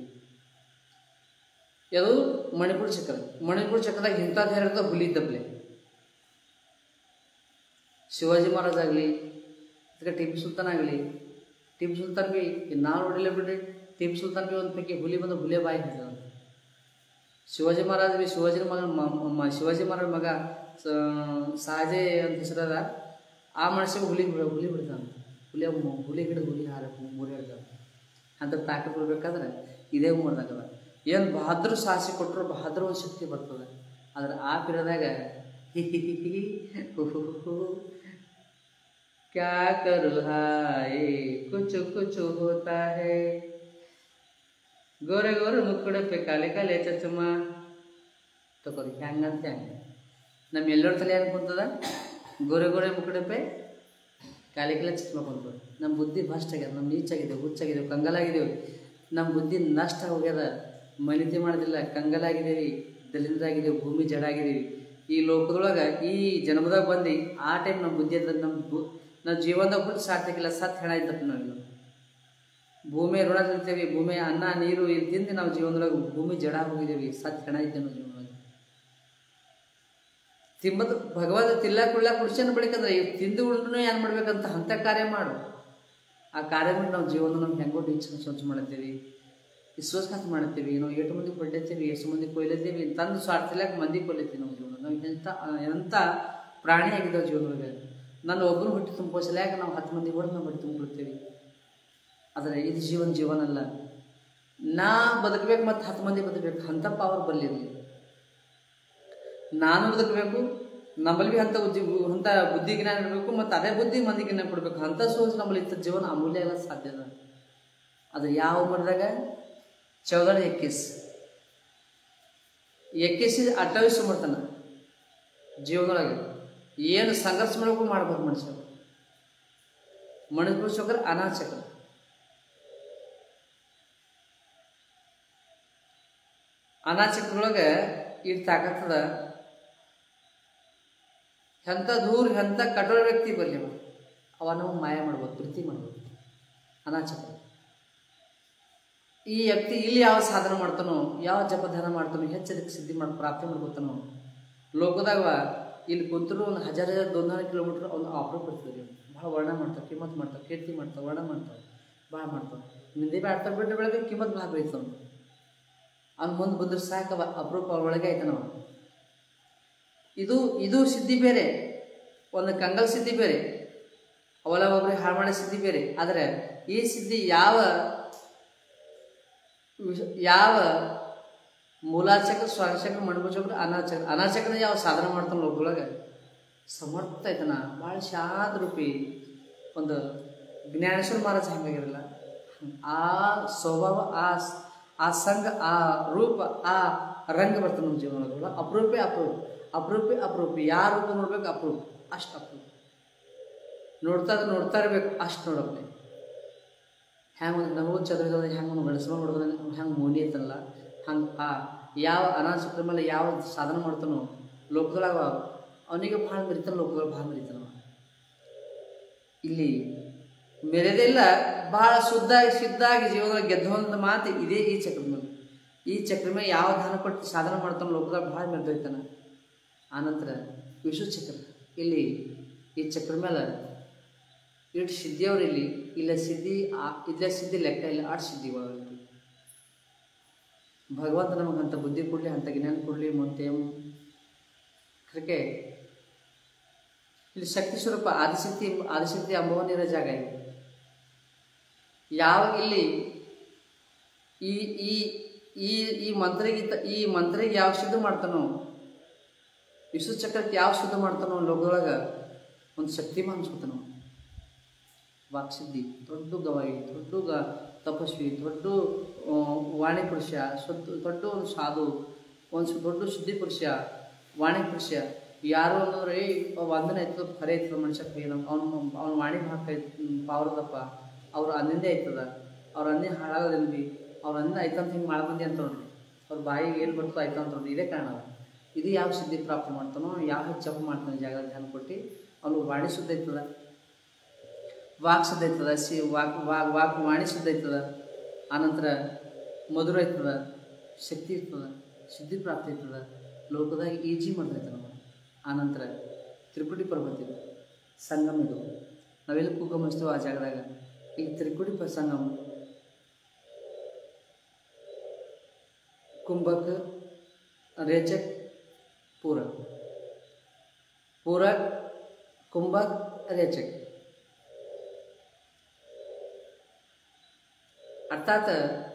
ಇದು ಮಣಿಪುರ ಚಕ್ರ ಮಣಿಪುರ ಚಕ್ರದಾಗ ಇಂಥದ್ದು ಹೇಳಿದ ಹುಲಿ ದಬ್ಲೆ ಶಿವಾಜಿ ಮಹಾರಾಜ್ ಆಗಲಿ ಅದಕ್ಕೆ ಟಿಪ್ಪು ಸುಲ್ತಾನ್ ಆಗಲಿ ಟಿಪ್ಪು ಸುಲ್ತಾನ್ ಬಿ ನಾವು ನೋಡಿಲ್ಲ ಬಿಡ್ರಿ ಟಿಪ್ಪು ಸುಲ್ತಾನ್ ಬಿ ಒಂದು ಪೈಕಿ ಹುಲಿ ಬಂದು ಹುಲಿಯ ಬಾಯಿ ಹಿಡಿದ ಶಿವಾಜಿ ಮಹಾರಾಜ್ ಬಿ ಶಿವಾಜಿ ಮಗ ಮ- ಮ- ಶಿವಾಜಿ ಮಹಾರಾಜ್ ಮಗ ಸ- ಸಾಜೆ ಅಂತ ಹೆಸರದ ಆ ಮನುಷ್ಯಗೆ ಹುಲಿ ಬಿಡ ಹುಲಿ ಬಿಡ್ತಾನೆ ಹುಲಿಯ ಮು- ಹುಲಿ ಹಿಡಿದು ಹುಲಿ ಹಾರ ಮೂರಿ ಹಿಡ್ತಾನೆ ಅಂತ ತಾಕತ್ ಬಿಡ್ಬೇಕಾದ್ರೆ ಇದೇ ಉಮರ್ದಾಗದ ಏನು ಬಹದ್ದರು ಸಾಹಸಿ ಕೊಟ್ಟರು ಬಹದ್ದರ ಒಂದು ಶಕ್ತಿ ಬರ್ತದೆ ಆದ್ರೆ ಆ ಪಿರದಾಗ ಹಿ ಹಿ ಹಿ ಹಿ ಹು ಹು ಹು ಹು क्या करूँ हाय कुछ कुछ होता है गोरे गोरे मुकुड़े पे काले काले चचमा ತಗೋರಿ ಹೆಂಗಂತ ಹೆಂಗೆ ನಮ್ಮ ಎಲ್ಲರ ತಲೆ ಏನು ಕುಂತದ ಗೋರೆ ಗೋರೆ ಮುಕ್ಕಡಪೆ ಕಾಲಿಗೆಲ್ಲ ಚಿಕ್ಕ ಕುಂತದ ನಮ್ಮ ಬುದ್ಧಿ ಭ್ರಷ್ಟ ಆಗ್ಯದ ನಮ್ಮ ನೀಚಾಗಿದೆ ಹುಚ್ಚಾಗಿದ್ದೇವೆ ಕಂಗಲಾಗಿದ್ದೇವೆ ನಮ್ಮ ಬುದ್ಧಿ ನಷ್ಟ ಹೋಗ್ಯದ ಮನಿತಿ ಮಾಡೋದಿಲ್ಲ ಕಂಗಲಾಗಿದ್ದೇವೆ ದಲಿತರಾಗಿದ್ದೇವೆ ಭೂಮಿ ಜಡಾಗಿದ್ದೀವಿ ಈ ಲೋಕದೊಳಗೆ ಈ ಜನ್ಮದಾಗ ಬಂದು ಆ ಟೈಮ್ ನಮ್ಮ ಬುದ್ಧಿ ಅದ ನಮ್ಮ ಬು ನಾವು ಜೀವನದಾಗ ಬಿಟ್ಟು ಸಾರ್ಥಕಿಲ್ಲ ಸತ್ ಹೆಣ ಇದ್ದಪ್ಪ ನಾವು ಭೂಮಿ ಋಣ ತಿಂತೇವೆ ಭೂಮಿ ಅನ್ನ ನೀರು ಇದು ತಿಂದು ನಾವು ಜೀವನದೊಳಗೆ ಭೂಮಿ ಜಡ ಹೋಗಿದ್ದೇವೆ ಸತ್ ಹೆಣ ಇದ್ದೇವೆ ನಾವು ಜೀವನದಾಗ ತಿಂಬದ ಭಗವಂತ ತಿಲ್ಲ ಕುಳ್ಳ ಕುಡ್ಸನ್ ಬಳಿಕಂದ್ರೆ ಇವ್ ತಿಂದು ಉಂಡ್ರು ಏನು ಮಾಡ್ಬೇಕಂತ ಅಂಥ ಕಾರ್ಯ ಮಾಡು ಆ ಕಾರ್ಯ ಮಾಡಿ ನಾವು ಜೀವನ ನಮ್ಗೆ ಹೆಂಗೋ ಟೀಚ್ ಸ್ವಚ್ಛ ಮಾಡ್ತೀವಿ ವಿಶ್ವಾಸಘಾತ ಮಾಡ್ತೀವಿ ನಾವು ಎಷ್ಟು ಮಂದಿ ಕೊಡ್ಲತ್ತೀವಿ ಎಷ್ಟು ಮಂದಿ ಕೊಯ್ಲತ್ತೀವಿ ತಂದು ಸ್ವಾರ್ಥಿಲಾಕ ಮಂದಿ ಕೊಯ್ಲತ್ತೀವಿ ನಾವು ಜೀವನ ನಾವು ಎಂಥ ಎಂಥ ಪ್ರಾಣಿ ಆಗಿದ್ದಾವೆ ಜೀವನದೊಳಗೆ ನಾನು ಒಬ್ಬರು ಹೊಟ್ಟೆ ತುಂಬಿಸಲ್ಯಾಕ ನಾವು ಹತ್ತು ಮಂದಿ ಹೊಡೆದು ನಾವು ಹೊಟ್ಟೆ ತುಂಬಿಡ್ತೀವಿ ಆದರೆ ಇದು ಜೀವನ ಜೀವನ ಅಲ್ಲ ನಾ ಬದುಕಬೇಕು ಮತ್ತು ಹತ್ತು ಮಂದಿ ಬದುಕಬೇಕು ಅಂಥ ಪವರ್ ಬಲ್ಲಿರಲಿ ನಾನು ಬದುಕಬೇಕು ನಮ್ಮಲ್ಲಿ ಭೀ ಅಂಥ ಉದ್ದಿ ಅಂಥ ಬುದ್ಧಿ ಜ್ಞಾನ ಇರಬೇಕು ಮತ್ತು ಅದೇ ಬುದ್ಧಿ ಮಂದಿಗೆ ಜ್ಞಾನ ಕೊಡಬೇಕು ಅಂಥ ಸೋಚ್ ನಮ್ಮಲ್ಲಿ ಇತ್ತ ಜೀವನ ಅಮೂಲ್ಯ ಎಲ್ಲ ಸಾಧ್ಯ ಅದ ಅದು ಯಾವ ಉಮರ್ದಾಗ ಚೌದರ ಎಕ್ಕಿಸ್ ಎಕ್ಕಿಸಿ ಅಟ್ಟಾವಿಸ್ ಮಾಡ್ತಾನೆ ಜೀವನದೊಳಗೆ ಏನು ಸಂಘರ್ಷ ಮಾಡಬೇಕು ಮಾಡ್ಬೋದು ಮನುಷ್ಯ ಮಣಿಪುರುಷಕರ ಅನಾಚಕರ ಅನಾಚಕರೊಳಗೆ ಇದು ತಾಕತ್ತದ ಎಂಥ ದೂರ ಎಂಥ ಕಠೋರ ವ್ಯಕ್ತಿ ಬರಲಿ ಅವ ಅವ ನಾವು ಮಾಯ ಮಾಡ್ಬೋದು ಪ್ರೀತಿ ಮಾಡ್ಬೋದು ಅನಾಚಕ ಈ ವ್ಯಕ್ತಿ ಇಲ್ಲಿ ಯಾವ ಸಾಧನೆ ಮಾಡ್ತಾನೋ ಯಾವ ಜಪಧ್ಯಾನ ಮಾಡ್ತಾನೋ ಹೆಚ್ಚದಕ್ಕೆ ಸಿದ್ಧಿ ಮಾಡಿ ಪ್ರಾಪ್ತಿ ಮಾಡ್ಕೊತಾನೋ ಲೋಕದಾಗ ಇಲ್ಲಿ ಕುಂತರು ಒಂದು ಹಜಾರ್ ಹಜಾರ್ ದೊಂದಾರು ಕಿಲೋಮೀಟ್ರ್ ಅವ್ನು ಆಪ್ರೇಟ್ ಬರ್ತಾರೆ ಭಾಳ ವರ್ಣ ಮಾಡ್ತಾರೆ ಕಿಮ್ಮತ್ ಮಾಡ್ತಾರೆ ಕೀರ್ತಿ ಮಾಡ್ತಾರೆ ವರ್ಣ ಮಾಡ್ತಾರೆ ಭಾಳ ಮಾಡ್ತಾರೆ ನಿಂದೆ ಬ್ಯಾಡ್ತಾರೆ ಬಿಟ್ಟು ಬೆಳಗ್ಗೆ ಕಿಮ್ಮತ್ ಭಾಳ ಬೆಳೀತಾವ ಅವ್ನು ಮುಂದೆ ಬಂದ್ರೆ ಸಾಕವ ಅಪರೂಪ ಅವ್ರ ಒಳಗೆ ಆಯ್ತಾನವ ಇದು ಇದು ಸಿದ್ಧಿ ಬೇರೆ ಒಂದು ಕಂಗಲ್ ಸಿದ್ಧಿ ಬೇರೆ ಅವಲ ಒಬ್ಬರಿಗೆ ಹಾಳು ಮಾಡೋ ಸಿದ್ಧಿ ಬೇರೆ ಆದರೆ ಈ ಸಿದ್ಧಿ ಯಾವ ವಿಷ- ಯಾವ ಮೂಲಾಚಕ ಸ್ವಾಚಕ ಮಣ್ಮುಚಕ್ರ ಅನಾಚಕ ಅನಾಚಕನ ಯಾವ ಸಾಧನೆ ಮಾಡ್ತಾನೆ ಲೋಕದೊಳಗೆ ಸಮರ್ಥ ಐತನ ಭಾಳ ಶಾಂತ ರೂಪಿ ಒಂದು ಜ್ಞಾನೇಶ್ವರ ಮಹಾರಾಜ ಹೆಂಗಾಗಿರಲ್ಲ ಆ ಸ್ವಭಾವ ಆ ಸ್- ಆ ಸಂಘ ಆ ರೂಪ ಆ ರಂಗ ಬರ್ತದೆ ನಮ್ಮ ಜೀವನದೊಳಗೆ ಅಪರೂಪೆ ಅಪರೂಪ ಅಪರೂಪೆ ಅಪರೂಪ ಯಾವ ರೂಪ ನೋಡ್ಬೇಕು ಅಪರೂಪ ಅಷ್ಟು ಅಪರೂಪ ನೋಡ್ತಾ ಇದ್ರೆ ನೋಡ್ತಾ ಇರ್ಬೇಕು ಅಷ್ಟು ನೋಡಪ್ಪ ಹ್ಯಾಂಗೆ ಒಂದು ನಮಗೂ ಚದುರಿದ ಹೆಂಗೆ ಒಂದು ಗಡಸ್ಕೊಂಡು ನೋಡಿದ್ರೆ ಹೆಂಗೆ ಮೋನಿ ಐತಲ್ಲ ಹಂಗೆ ಆ ಯಾವ ಅನಾಸಕ್ರ ಮೇಲೆ ಯಾವ ಸಾಧನೆ ಮಾಡ್ತಾನೋ ಲೋಕದೊಳಗ ಅವನಿಗೆ ಭಾಳ ಮೆರಿತಾನ ಲೋಕದೊಳಗೆ ಭಾಳ ಮೆರಿತಾನ ಅವ. ಇಲ್ಲಿ ಮೆರೆದಿಲ್ಲ ಭಾಳ ಶುದ್ಧಾಗಿ ಸಿದ್ಧಾಗಿ ಜೀವನದಲ್ಲಿ ಗೆದ್ದವಂತ ಮಾತು ಇದೇ ಈ ಚಕ್ರದ ಮೇಲೆ ಈ ಚಕ್ರ ಮೇಲೆ ಯಾವ ದಾನ ಕೊಟ್ಟು ಸಾಧನೆ ಮಾಡ್ತಾನೆ ಲೋಕದಾಗ ಭಾಳ ಮೆರೆದೋಯ್ತಾನ ಆನಂತರ ವಿಶ್ವ ಚಕ್ರ ಇಲ್ಲಿ ಈ ಚಕ್ರ ಮೇಲೆ ಇಟ್ಟು ಸಿದ್ಧಿಯವ್ರು ಇಲ್ಲಿ ಇಲ್ಲ ಸಿದ್ಧಿ ಆ- ಇಲ್ಲ ಸಿದ್ಧಿ ಲೆಕ್ಕ ಇಲ್ಲ ಆಟ್ ಸಿದ್ಧಿ ಒಳಗೆ ಭಗವಂತ ನಮಗೆ ಅಂಥ ಬುದ್ಧಿ ಕೊಡಲಿ ಅಂಥ ಜ್ಞಾನ ಕೊಡಲಿ ಮತ್ತೆ ಅದಕ್ಕೆ ಇಲ್ಲಿ ಶಕ್ತಿ ಸ್ವರೂಪ ಆದಿಶಕ್ತಿ ಆದಿಶಕ್ತಿ ಅಂಬವನಿರೋ ಜಾಗ ಇದೆ ಯಾವ ಇಲ್ಲಿ ಈ ಈ ಈ ಈ ಮಂತ್ರಿಗೆ ತ- ಈ ಮಂತ್ರಿಗೆ ಯಾವ ಶುದ್ಧ ಮಾಡ್ತಾನೋ ವಿಶ್ವ ಚಕ್ರಕ್ಕೆ ಯಾವ ಶುದ್ಧ ಮಾಡ್ತಾನೋ ಲೋಕದೊಳಗೆ ಒಂದು ಶಕ್ತಿಮಾನ್ ಅನ್ಸ್ಕೊತಾನೋ ವಾಕ್ಸಿದ್ಧಿ ದೊಡ್ಡ ಗವಾಯಿ ದೊಡ್ಡ ಗ ತಪಸ್ವಿ ದೊಡ್ಡ ಆ, ವಾಣಿ ಪುರುಷ ಸ್ವದ್ ದೊಡ್ಡ ಒಂದು ಸಾಧು ಒಂದು ಸ್- ದೊಡ್ಡ ಶುದ್ಧಿ ಪುರುಷ ವಾಣಿ ಪುರುಷ ಯಾರು ಅನ್ನೋರು ಏ ವಂದನೆ ಆಯ್ತದ ಖರೆ ಐತದ ಮನುಷ್ಯ ಕೈ ನಮ್ಮ ಅವ್ನ ಅವ್ನ ವಾಣಿ ಹಾಕ ಪಾವರದಪ್ಪ ಅವ್ರ ಅನ್ನಿಂದೇ ಆಯ್ತದ ಅವ್ರ ಅನ್ನಿ ಹಾಳಾಗೋದಿಲ್ಲ ಅವ್ರ ಅನ್ನ ಆಯ್ತಂತ ಹಿಂಗೆ ಮಾಡ್ಬಂದಿ ಅಂತ ನೋಡ್ರಿ ಅವ್ರ ಬಾಯಿಗೆ ಏನು ಬರ್ತೋ ಆಯ್ತು ಅಂತ ನೋಡ್ರಿ ಇದೇ ಕಾರಣ ಅದ. ಇದು ಯಾವ ಸಿದ್ಧಿ ಪ್ರಾಪ್ತಿ ಮಾಡ್ತಾನೋ ಯಾವ ಜಪ ಮಾಡ್ತಾನೆ ಜಾಗ ಧ್ಯಾನ ಕೊಟ್ಟು ಅವ್ನಿಗೆ ವಾಣಿ ಶುದ್ಧ ಐತದ ವಾಕ್ ಶುದ್ಧ ಐತದ ಸಿ ವಾಕ್ ವಾಕ್ ವಾಕ್ ವಾಣಿ ಶುದ್ಧ ಐತದ ಆನಂತರ ಮಧುರ ಐತದ ಶಕ್ತಿ ಇರ್ತದ ಸಿದ್ಧಿ ಪ್ರಾಪ್ತಿ ಐತದ ಲೋಕದಾಗ ಈಜಿ ಮಾಡ್ತೈತೆ ನಾವು ಆನಂತರ ತ್ರಿಕುಟಿ ಪರ್ವತ ಇದು ಸಂಗಮ ಇದು ನಾವೆಲ್ಲಿ ಕೂಗಮಿಸ್ತೇವೆ ಆ ಜಾಗದಾಗ ಈ ತ್ರಿಕುಟಿ ಪ ಸಂಗಮ ಕುಂಭಕ ರೇಚಕ್ ಪೂರಕ್ ಪೂರಕ್ ಕುಂಭಕ್ ರೇಚಕ್ ಅರ್ಥಾತ್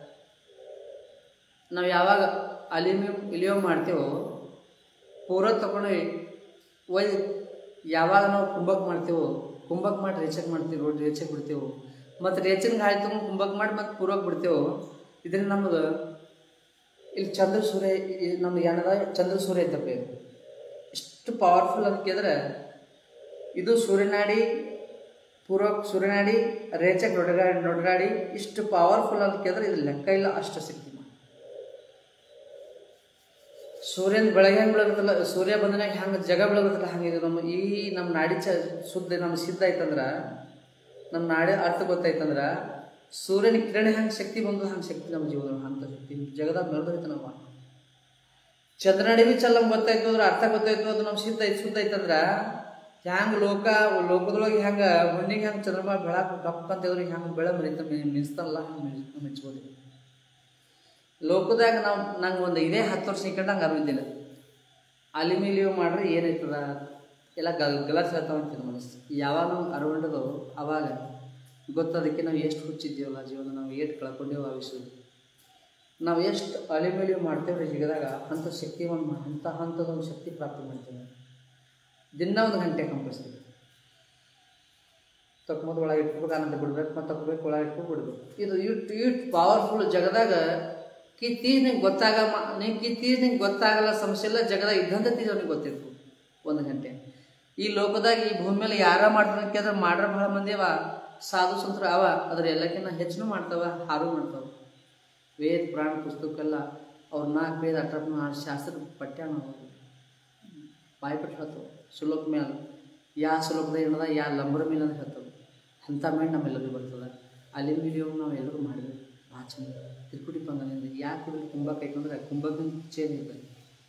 ನಾವು ಯಾವಾಗ ಅಲ್ಯೂಮಿನಿಯಂ ಇಲಿಯಂ ಮಾಡ್ತೇವೋ ಪೂರ ತಗೊಂಡು ಒಯ್ ಯಾವಾಗ ನಾವು ಕುಂಭಕ್ ಮಾಡ್ತೇವೋ ಕುಂಭಕ್ ಮಾಡಿ ರೇಚಕ್ ಮಾಡ್ತೀವಿ ರೋಡ್ ರೇಚಕ್ ಬಿಡ್ತೇವೆ ಮತ್ತು ರೇಚನ್ ಗಾಳಿ ತೊಗೊಂಡು ಕುಂಭಕ್ ಮಾಡಿ ಮತ್ತು ಪೂರಕ್ ಬಿಡ್ತೇವೆ ಇದರಿಂದ ನಮ್ಗೆ ಇಲ್ಲಿ ಚಂದ್ರ ಸೂರ್ಯ ಈ ನಮ್ಗೆ ಏನದ ಚಂದ್ರ ಸೂರ್ಯ ಐತಪ್ಪ ಇದು ಇಷ್ಟು ಇಷ್ಟು ಪವರ್ಫುಲ್ ಅಂತ ಕೇಳಿದ್ರೆ ಇದು ಸೂರ್ಯನಾಡಿ ಪೂರ್ವ ಸೂರ್ಯನಾಡಿ ರೇಚಕ್ ನೊಡಗಾಡಿ ನೊಡಗಾಡಿ ಇಷ್ಟು ಪವರ್ಫುಲ್ ಅಂತ ಕೇಳಿದ್ರೆ ಇದು ಲೆಕ್ಕ ಇಲ್ಲ ಅಷ್ಟು ಶಕ್ತಿ ಸೂರ್ಯನ ಬೆಳಗ್ಗೆ ಹೆಂಗೆ ಬೆಳಗುತ್ತಲ್ಲ ಸೂರ್ಯ ಬಂದನಾಗ ಹೆಂಗೆ ಜಗ ಬೆಳಗುತ್ತಲ್ಲ ಹಂಗೆ ನಮ್ಮ ಈ ನಮ್ಮ ನಾಡಿ ಚ ಶುದ್ಧ ನಮ್ಮ ಸಿದ್ಧ ಐತಂದ್ರೆ ನಮ್ಮ ನಾಡಿ ಅರ್ಥ ಗೊತ್ತಾಯ್ತಂದ್ರೆ ಸೂರ್ಯನ ಕಿರಣ ಹೆಂಗೆ ಶಕ್ತಿ ಬಂದು ಹಂಗೆ ಶಕ್ತಿ ನಮ್ಮ ಜೀವನ ಅಂತ ಶಕ್ತಿ ಜಗದಾಗ ಮೆರೆದೈತೆ ನಾವು ಚಂದ್ರನಾಡಿ ಬಿ ಚಲ್ಲ ಗೊತ್ತಾಯ್ತು ಅಂದ್ರೆ ಅರ್ಥ ಗೊತ್ತಾಯ್ತು ಅದು ನಮ್ಮ ಸಿದ್ಧ ಐತೆ ಶುದ್ಧ ಐತಂದ್ರೆ ಹ್ಯಾಂಗ ಲೋಕ ಲೋಕದೊಳಗೆ ಹೆಂಗೆ ಮಣ್ಣಿಗೆ ಹೆಂಗೆ ಚಂದ್ರಮ ಬೆಳಕು ಗಪ್ಪ ಅಂತ ಇದ್ರೆ ಹೆಂಗೆ ಬೆಳೆ ಮರಿತ ಮಿನ್ಸ್ತಾರಲ್ಲ ಹಂಗೆ ಮೆಚ್ಬೋದು ಲೋಕದಾಗ ನಾವು ನಂಗೆ ಒಂದು ಇದೇ ಹತ್ತು ವರ್ಷ ಇಕ್ಕಂಡು ಹಂಗೆ ಅರಿವಿದ್ದಿಲ್ಲ ಅಲಿಮಿಲಿಯೋ ಮಾಡ್ರೆ ಏನಾಯ್ತದ ಎಲ್ಲ ಗಲ್ ಗಲತ್ ಹೇಳ್ತಾವಂತೀನಿ ಮನಸ್ಸು ಯಾವಾಗ ನಾವು ಅರವಂಡದೋ ಅವಾಗ ಗೊತ್ತದಕ್ಕೆ ನಾವು ಎಷ್ಟು ಹುಚ್ಚಿದ್ದೀವಲ್ಲ ಜೀವನ ನಾವು ಎಷ್ಟು ಕಳ್ಕೊಂಡೇವು ಆ ವಿಷಯ ನಾವು ಎಷ್ಟು ಅಲಿಮಿಲಿಯೋ ಮಾಡ್ತೇವ್ರಿ ಜೀವದಾಗ ಅಂಥ ಶಕ್ತಿ ಒಂದು ಅಂಥ ಹಂತದೊಂದು ಶಕ್ತಿ ಪ್ರಾಪ್ತಿ ಮಾಡ್ತೇವೆ ದಿನ ಒಂದು ಗಂಟೆ ಕಂಪಲ್ಸರಿ ತಕ್ಕೊಂಬದು ಒಳಗೆ ಇಟ್ಬೇಕು ಆನಂದ ಬಿಡ್ಬೇಕು ಮತ್ತು ತಗೋಬೇಕು ಒಳಗೆ ಇಟ್ಕೊಂಡು ಬಿಡ್ಬೇಕು ಇದು ಇಟ್ ಇಟ್ ಪವರ್ಫುಲ್ ಜಗದಾಗ ಕಿತ್ತೀಸ್ ನಿಂಗೆ ಗೊತ್ತಾಗ ನೀ ಕಿತ್ತೀಸ್ ನಿಂಗೆ ಗೊತ್ತಾಗಲ್ಲ ಸಮಸ್ಯೆ ಇಲ್ಲ ಜಗದಾಗ ಇದ್ದಂಥ ತೀಸ್ ಅವ್ನಿಗೆ ಗೊತ್ತಿರ್ತು ಒಂದು ಗಂಟೆ ಈ ಲೋಕದಾಗ ಈ ಭೂಮಿ ಮೇಲೆ ಯಾರ ಮಾಡ್ತಾರೆ ಕೇಳಿದ್ರೆ ಮಾಡ್ರ ಭಾಳ ಮಂದಿ ಅವ ಸಾಧು ಸಂತರು ಅವ ಅದ್ರ ಎಲ್ಲಕ್ಕಿಂತ ಹೆಚ್ಚು ಮಾಡ್ತಾವ ಹಾರು ಮಾಡ್ತಾವ ವೇದ ಪುರಾಣ ಪುಸ್ತಕ ಎಲ್ಲ ಅವ್ರ ನಾಲ್ಕು ವೇದ ಅಟ್ರಪ್ನ ಶಾಸ್ತ್ರ ಪಠ್ಯ ನಾವು ಬಾಯ್ಪಟ್ಟು ಹೇಳ್ತಾವೆ ಸುಲೋಕ ಮೇಲೆ ಯಾ ಸುಲೋಕದಾಗ ಏನದ ಯಾ ಲಂಬರ ಮೇಲೆ ಅಂತ ಹೇಳ್ತಾವೆ ಅಂಥ ಮೇಲೆ ನಮ್ಮೆಲ್ಲರಿಗೂ ಬರ್ತದೆ ಅಲ್ಲಿ ವಿಡಿಯೋ ನಾವು ಎಲ್ಲರೂ ಮಾಡಿದ್ವಿ ಭಾಳ ಚಂದ ತಿರುಪತಿ ಪಂಗನಿಂದ ಯಾಕೆ ಇವ್ರಿಗೆ ಕುಂಭ ಕೈಕೊಂಡ್ರೆ ಕುಂಭಕ್ಕಿಂತ ಚೇಂಜ್ ಇರ್ತದೆ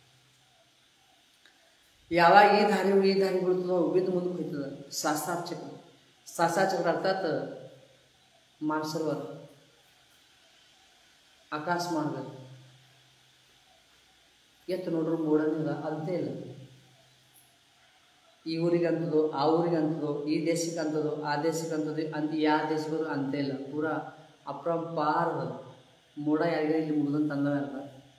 ಯಾವಾಗ ಈ ದಾರಿ ಈ ದಾರಿ ಬೀಳ್ತದೋ ಬಿದ್ದು ಮುಂದಕ್ಕೆ ಹೋಯ್ತದ ಶಾಸ್ತ್ರಾರ್ ಚಕ್ರ ಶಾಸ್ತ್ರಾರ್ ಚಕ್ರ ಅರ್ಥಾತ್ ಮಾನಸರೋವರ ಆಕಾಶ ಮಾರ್ಗ ಎತ್ತು ನೋಡ್ರು ಮೂಡನಿಲ್ಲ ಅಂತೆ ಇಲ್ಲ ಈ ಊರಿಗೆ ಅಂತದೋ ಆ ಊರಿಗೆ ಅಂತದೋ ಈ ದೇಶಕ್ಕೆ ಅಂತದೋ ಆ ದೇಶಕ್ಕೆ ಅಂತದೋ ಅಂತ ಯಾವ ದೇಶಕ್ಕೂ ಅಂತೆ ಇಲ್ಲ ಪೂರಾ ಅಪ್ರಂಪಾರದ ಮೋಡ ಯಾರಿಗೆ ಇಲ್ಲಿ ಮುಗಿದಂತ ಅಂದವ ಅರ್ಥ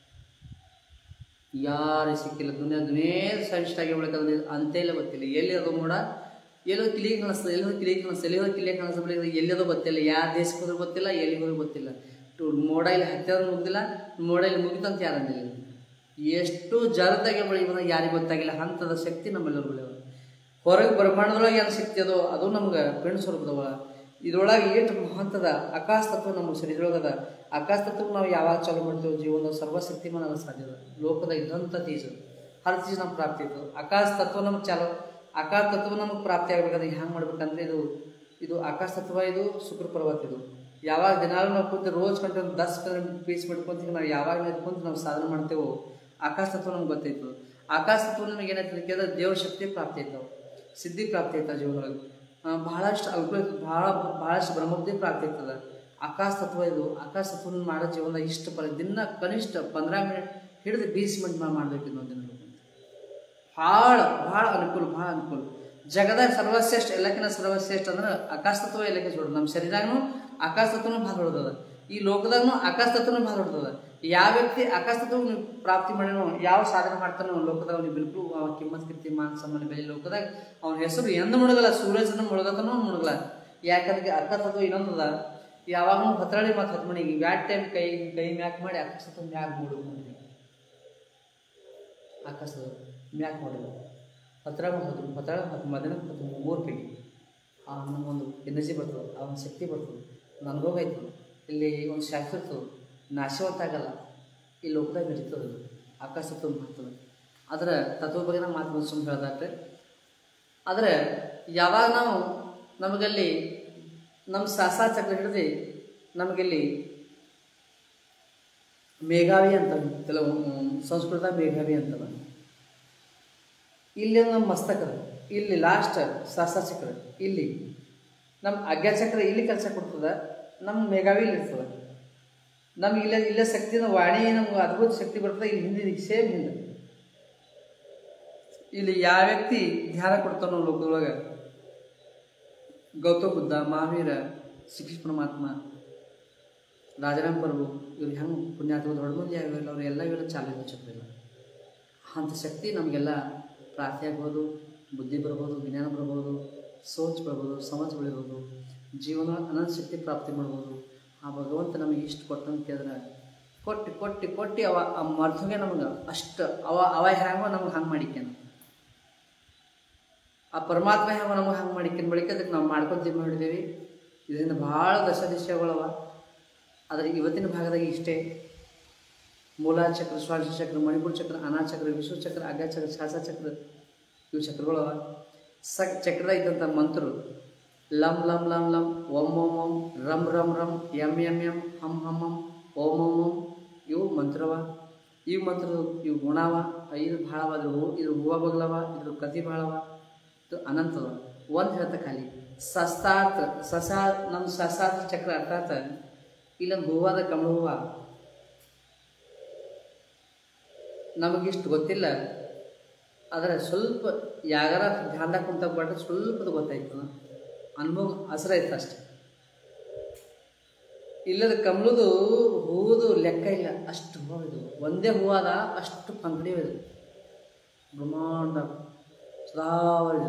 ಯಾರು ಸಿಕ್ಕಿಲ್ಲ ದುನಿಯಾ ದುನಿಯೇ ಸೈನ್ಸ್ಟಾಗಿ ಬೆಳಕಂದ್ರೆ ಅಂತೆ ಇಲ್ಲ ಗೊತ್ತಿಲ್ಲ ಎಲ್ಲಿ ಅದು ಮೋಡ ಎಲ್ಲೋ ಕಿಲಿಗೆ ಕಾಣಿಸ್ತದೆ ಎಲ್ಲೋ ಕಿಲಿಗೆ ಕಾಣಿಸ್ತದೆ ಎಲ್ಲೋ ಕಿಲಿಗೆ ಕಾಣಿಸ್ತದೆ ಎಲ್ಲಿಯದೋ ಗೊತ್ತಿಲ್ಲ ಯಾವ ದೇಶಕ್ಕೆ ಹೋದ್ರೂ ಗೊತ್ತಿಲ್ಲ ಎಲ್ಲಿಗೆ ಹೋದ್ರೂ ಗೊತ್ತಿಲ್ಲ ಟು ಮೋಡ ಇಲ್ಲಿ ಹತ್ತಿರ ಮುಗ್ದಿಲ್ಲ ಮೋಡ ಇಲ್ಲಿ ಮುಗಿತಂತ ಯಾರು ಅಂದಿಲ್ಲ ಎಷ್ಟು ಜರದಾಗೆ ಬೆಳಿಬೋದ ಯಾರಿಗೆ ಗೊತ್ತಾಗಿಲ್ಲ ಹಂತದ ಶಕ್ತಿ ನಮ್ಮೆಲ್ಲರೂ ಬೆಳೆಯೋದು ಹೊರಗೆ ಬ್ರಹ್ಮಾಂಡದೊಳಗೆ ಏನು ಶಕ್ತಿ ಅದೋ ಅದು ನಮ್ಗೆ ಪೆಣ್ ಸ್ವರೂಪದವ ಇದ್ರೊಳಗೆ ಏಟು ಹಂತದ ಆಕಾಶ ತತ್ವ ನಮ್ಮ ಶರೀರದೊಳಗದ ಆಕಾಶ ತತ್ವ ನಾವು ಯಾವಾಗ ಚಾಲು ಮಾಡ್ತೇವೆ ಜೀವನದ ಸರ್ವಶಕ್ತಿಮಾನ ಸಾಧ್ಯದ ಲೋಕದ ಇದ್ದಂಥ ತೀಜು ಹರ್ ಚೀಸ್ ನಮ್ಗೆ ಪ್ರಾಪ್ತಿ ಇತ್ತು ಆಕಾಶ ತತ್ವ ನಮ್ಗೆ ಚಾಲು ಆಕಾಶ ತತ್ವ ನಮಗೆ ಪ್ರಾಪ್ತಿ ಆಗ್ಬೇಕಂದ್ರೆ ಹೆಂಗೆ ಮಾಡ್ಬೇಕಂದ್ರೆ ಇದು ಇದು ಆಕಾಶ ತತ್ವ ಇದು ಶುಕ್ರ ಪರ್ವತ ಇದು ಯಾವಾಗ ದಿನಾಲು ನಾವು ಕುಂತು ರೋಜ್ ಕಂಡು ಒಂದು ದಸ್ ಪೀಸ್ ಮಾಡ್ಕೊಂತೀವಿ ನಾವು ಯಾವಾಗ ನಿಂತ್ಕೊಂತ ನಾವು ಸಾಧನೆ ಮಾಡ್ತೇವೋ ಆಕಾಶ ತತ್ವ ನಮ್ಗೆ ಗೊತ್ತಾಯ್ತು ಆಕಾಶ ತತ್ವ ನಮಗೆ ಏನಾಯ್ತು ಕೇಳಿದ್ರೆ ದೇವ ಶಕ್ತಿ ಪ್ರಾಪ್ತಿ ಆಯ್ತಾವೆ ಸಿದ್ಧಿ ಪ್ರಾಪ್ತಿ ಆಯ್ತಾವ ಜೀವನದೊಳಗೆ ಬಹಳಷ್ಟು ಅಲ್ಪ ಭಾಳ ಭಾಳಷ್ಟು ಬ್ರಹ್ಮಬುದ್ಧಿ ಪ್ರಾಪ್ತಿ ಆಗ್ತದೆ ಆಕಾಶ ತತ್ವ ಇದು ಆಕಾಶ ತತ್ವ ಮಾಡೋ ಜೀವನದಾಗ ಇಷ್ಟ ಪರ ದಿನ ಕನಿಷ್ಠ ಪಂದ್ರ ಮಿನಿಟ್ ಹಿಡಿದು ಬೀಸ್ ಮಿನಿಟ್ ಮಾಡ್ಬೇಕು ಇನ್ನೊಂದು ದಿನ ಭಾಳ ಭಾಳ ಅನುಕೂಲ ಭಾಳ ಅನುಕೂಲ ಜಗದಾಗ ಸರ್ವಶ್ರೇಷ್ಠ ಎಲ್ಲಕ್ಕಿಂತ ಸರ್ವಶ್ರೇಷ್ಠ ಅಂದ್ರೆ ಆಕಾಶ ತತ್ವ ಎಲ್ಲಕ್ಕೆ ಹೊಡ್ದು ನಮ್ಮ ಶರೀರಾಗೂ ಆಕಾಶ ತತ್ವನೂ ಭಾಳ ಹೊಡ್ದದ ಈ ಲೋಕದಾಗೂ ಆಕಾಶ ತತ್ವನೂ ಭಾಳ ಹೊಡ್ದದ ಯಾವ ವ್ಯಕ್ತಿ ಆಕಾಶ ತತ್ವ ನೀವು ಪ್ರಾಪ್ತಿ ಮಾಡಿನೋ ಯಾವ ಸಾಧನೆ ಮಾಡ್ತಾನೋ ಲೋಕದಾಗ ಅವ್ನಿಗೆ ಬಿಲ್ಕುಲ್ ಅವ ಕಿಮ್ಮತ್ ಕೀರ್ತಿ ಮಾನ ಸಮ್ಮಾನ ಬೆಲೆ ಲೋಕದಾಗ ಅವನ ಹೆಸರು ಎಂದ ಮುಳುಗಲ್ಲ ಸೂರ್ಯಜನ ಮುಳುಗತನೂ ಮುಳುಗಲ್ಲ ಯಾಕಂದ್ರೆ ಆಕಾಶ ತತ್ವ ಇನ್ನೊಂದದ ಯಾವಾಗಲೂ ಹತ್ತರಳಿ ಮತ್ತು ಹತ್ತು ಮಣಿಗೆ ವ್ಯಾಟ್ ಟೈಮ್ ಕೈ ಕೈ ಮ್ಯಾಕ್ ಮಾಡಿ ಆಕಾಶ ತತ್ವ ಮ್ಯಾಗ್ ಮೂಡು ಆಕಾಶದ ಮ್ಯಾಕ್ ಮಾಡಿಲ್ಲ ಹತ್ತಿರ ಹತ್ತು ಹತ್ತಿರ ಹತ್ತು ಮಧ್ಯಾಹ್ನ ಹತ್ತು ಮೂರು ಕೈ ಆ ನಮಗೊಂದು ಎನರ್ಜಿ ಬರ್ತದೆ ಆ ಒಂದು ಶಕ್ತಿ ಬರ್ತದೆ ನನಗೋಗ ಆಯ್ತು ಇಲ್ಲಿ ಒಂದು ಶಾಸ್ತ್ರ ಇರ್ತದೆ ನಾಶವಂತ ಆಗಲ್ಲ ಈ ಲೋಕದಾಗ ನಡೀತದೆ ಅದು ಆಕಾಶ ತತ್ವ ಮಾಡ್ತದೆ ಅದರ ತತ್ವ ಬಗ್ಗೆ ನಾವು ಮಾತು ಸುಮ್ಮನೆ ಹೇಳ್ದಾಟ್ರೆ ಆದರೆ ಯಾವಾಗ ನಾವು ನಮಗಲ್ಲಿ ನಮ್ಮ ಶಾಸಾ ಚಕ್ರ ಹಿಡಿದು ನಮಗಿಲ್ಲಿ ಮೇಘಾವಿ ಅಂತ ಕೆಲವು ಸಂಸ್ಕೃತ ಮೇಘಾವಿ ಅಂತವ ಇಲ್ಲಿ ನಮ್ಮ ಮಸ್ತಕ ಇಲ್ಲಿ ಲಾಸ್ಟ್ ಶಾಸಾ ಚಕ್ರ ಇಲ್ಲಿ ನಮ್ಮ ಅಜ್ಞಾ ಚಕ್ರ ಇಲ್ಲಿ ಕೆಲಸ ಕೊಡ್ತದೆ ನಮ್ಮ ಮೇಘಾವಿ ಇಲ್ಲಿ ಇರ್ತದೆ ನಮ್ಗೆ ಇಲ್ಲೇ ಇಲ್ಲೇ ಶಕ್ತಿನ ವಾಣಿ ನಮ್ಗೆ ಅದ್ಭುತ ಶಕ್ತಿ ಬರ್ತದೆ ಇಲ್ಲಿ ಹಿಂದೆ ಸೇಮ್ ಹಿಂದೆ ಇಲ್ಲಿ ಯಾವ ವ್ಯಕ್ತಿ ಧ್ಯಾನ ಕೊಡ್ತಾನೋ ಲೋಕದೊಳಗೆ ಗೌತಮ ಬುದ್ಧ ಮಹಾವೀರ ಶ್ರೀಕೃಷ್ಣ ಪರಮಾತ್ಮ ರಾಜರಾಮ್ ಪ್ರಭು ಇವ್ರು ಹೆಂಗೆ ಪುಣ್ಯಾತ್ಮ ದೊಡ್ಡ ಮಂದಿ ಆಗಿಲ್ಲ ಅವ್ರು ಎಲ್ಲ ಇವೆಲ್ಲ ಚಾಲಿತ ಚಕ್ರಿಲ್ಲ ಅಂಥ ಶಕ್ತಿ ನಮಗೆಲ್ಲ ಪ್ರಾಪ್ತಿ ಆಗ್ಬೋದು ಬುದ್ಧಿ ಬರ್ಬೋದು ಜ್ಞಾನ ಬರ್ಬೋದು ಸೋಚ್ ಬರ್ಬೋದು ಸಮಜ್ ಬೆಳಿಬೋದು ಜೀವನ ಅನಂತ ಶಕ್ತಿ ಪ್ರಾಪ್ತಿ ಮಾಡ್ಬೋದು ಆ ಭಗವಂತ ನಮಗೆ ಇಷ್ಟು ಕೊಟ್ಟಂತ ಕೇಳಿದ್ರೆ ಕೊಟ್ಟು ಕೊಟ್ಟು ಕೊಟ್ಟು ಅವ ಆ ಮರ್ತಗೆ ನಮ್ಗೆ ಅಷ್ಟು ಅವ ಅವ ಹ್ಯಾಂಗೋ ನಮ್ಗೆ ಹಂಗೆ ಮಾಡಿಕ್ಯಾನ ಆ ಪರಮಾತ್ಮ ಹೆಂಗೆ ನಮಗೆ ಹಂಗೆ ಮಾಡಿಕೊಂಡು ಬಳಿಕ ಅದಕ್ಕೆ ನಾವು ಮಾಡ್ಕೊಂತೀವಿ ಮಾಡಿದ್ದೀವಿ ಇದರಿಂದ ಭಾಳ ದಶ ದಿಶಗಳವ ಆದರೆ ಇವತ್ತಿನ ಭಾಗದಾಗ ಇಷ್ಟೇ ಮೂಲಾಚಕ್ರ ಶ್ವಾಸ ಚಕ್ರ ಮಣಿಪುರ ಚಕ್ರ ಅನಾಚಕ್ರ ವಿಶ್ವಚಕ್ರ ಅಗ್ಗಚಕ್ರ ಶಾಸ ಚಕ್ರ ಇವು ಚಕ್ರಗಳವ ಸ ಚಕ್ರದ ಇದ್ದಂಥ ಮಂತ್ರ ಲಂ ಲಂ ಲಂ ಲಂ ಓಂ ಓಂ ಓಂ ರಂ ರಂ ರಂ ಎಂ ಎಂ ಎಂ ಹಂ ಹಂ ಹಂ ಓಂ ಓಂ ಓಂ ಇವು ಮಂತ್ರವ ಇವು ಮಂತ್ರ ಇವು ಗುಣವ ಇದು ಭಾಳವ ಅದ್ರ ಹೂ ಇದ್ರ ಹೂವ ಬಗ್ಲವ ಇದ್ರ ಕತಿ ಭಾಳವ ಇದು ಅನಂತದ ಒಂದು ಹೇಳ್ತ ಖಾಲಿ ಸಸ್ತಾರ್ಥ ಸಸಾ ನಮ್ಮ ಸಸಾರ್ಥ ಚಕ್ರ ಅರ್ಥಾತ್ ಇಲ್ಲೊಂದು ಹೂವಾದ ಕಮಲ ಹೂವ ನಮಗಿಷ್ಟು ಗೊತ್ತಿಲ್ಲ ಆದರೆ ಸ್ವಲ್ಪ ಯಾಗಾರ ಧ್ಯಾನದಾಗ ಕುಂತ ಬಟ್ ಸ್ವಲ್ಪದ ಗೊತ್ತಾಯ್ತದ ಅನುಭವ ಹಸ್ರಾಯ್ತು ಅಷ್ಟೆ ಇಲ್ಲದ ಕಮಲದು ಹೂವುದು ಲೆಕ್ಕ ಇಲ್ಲ ಅಷ್ಟು ಹೂವು ಇದು ಒಂದೇ ಹೂವಾದ ಅಷ್ಟು ಪಂಗಡಿ ಇದು ಬ್ರಹ್ಮಾಂಡ ಸದಾವರಿ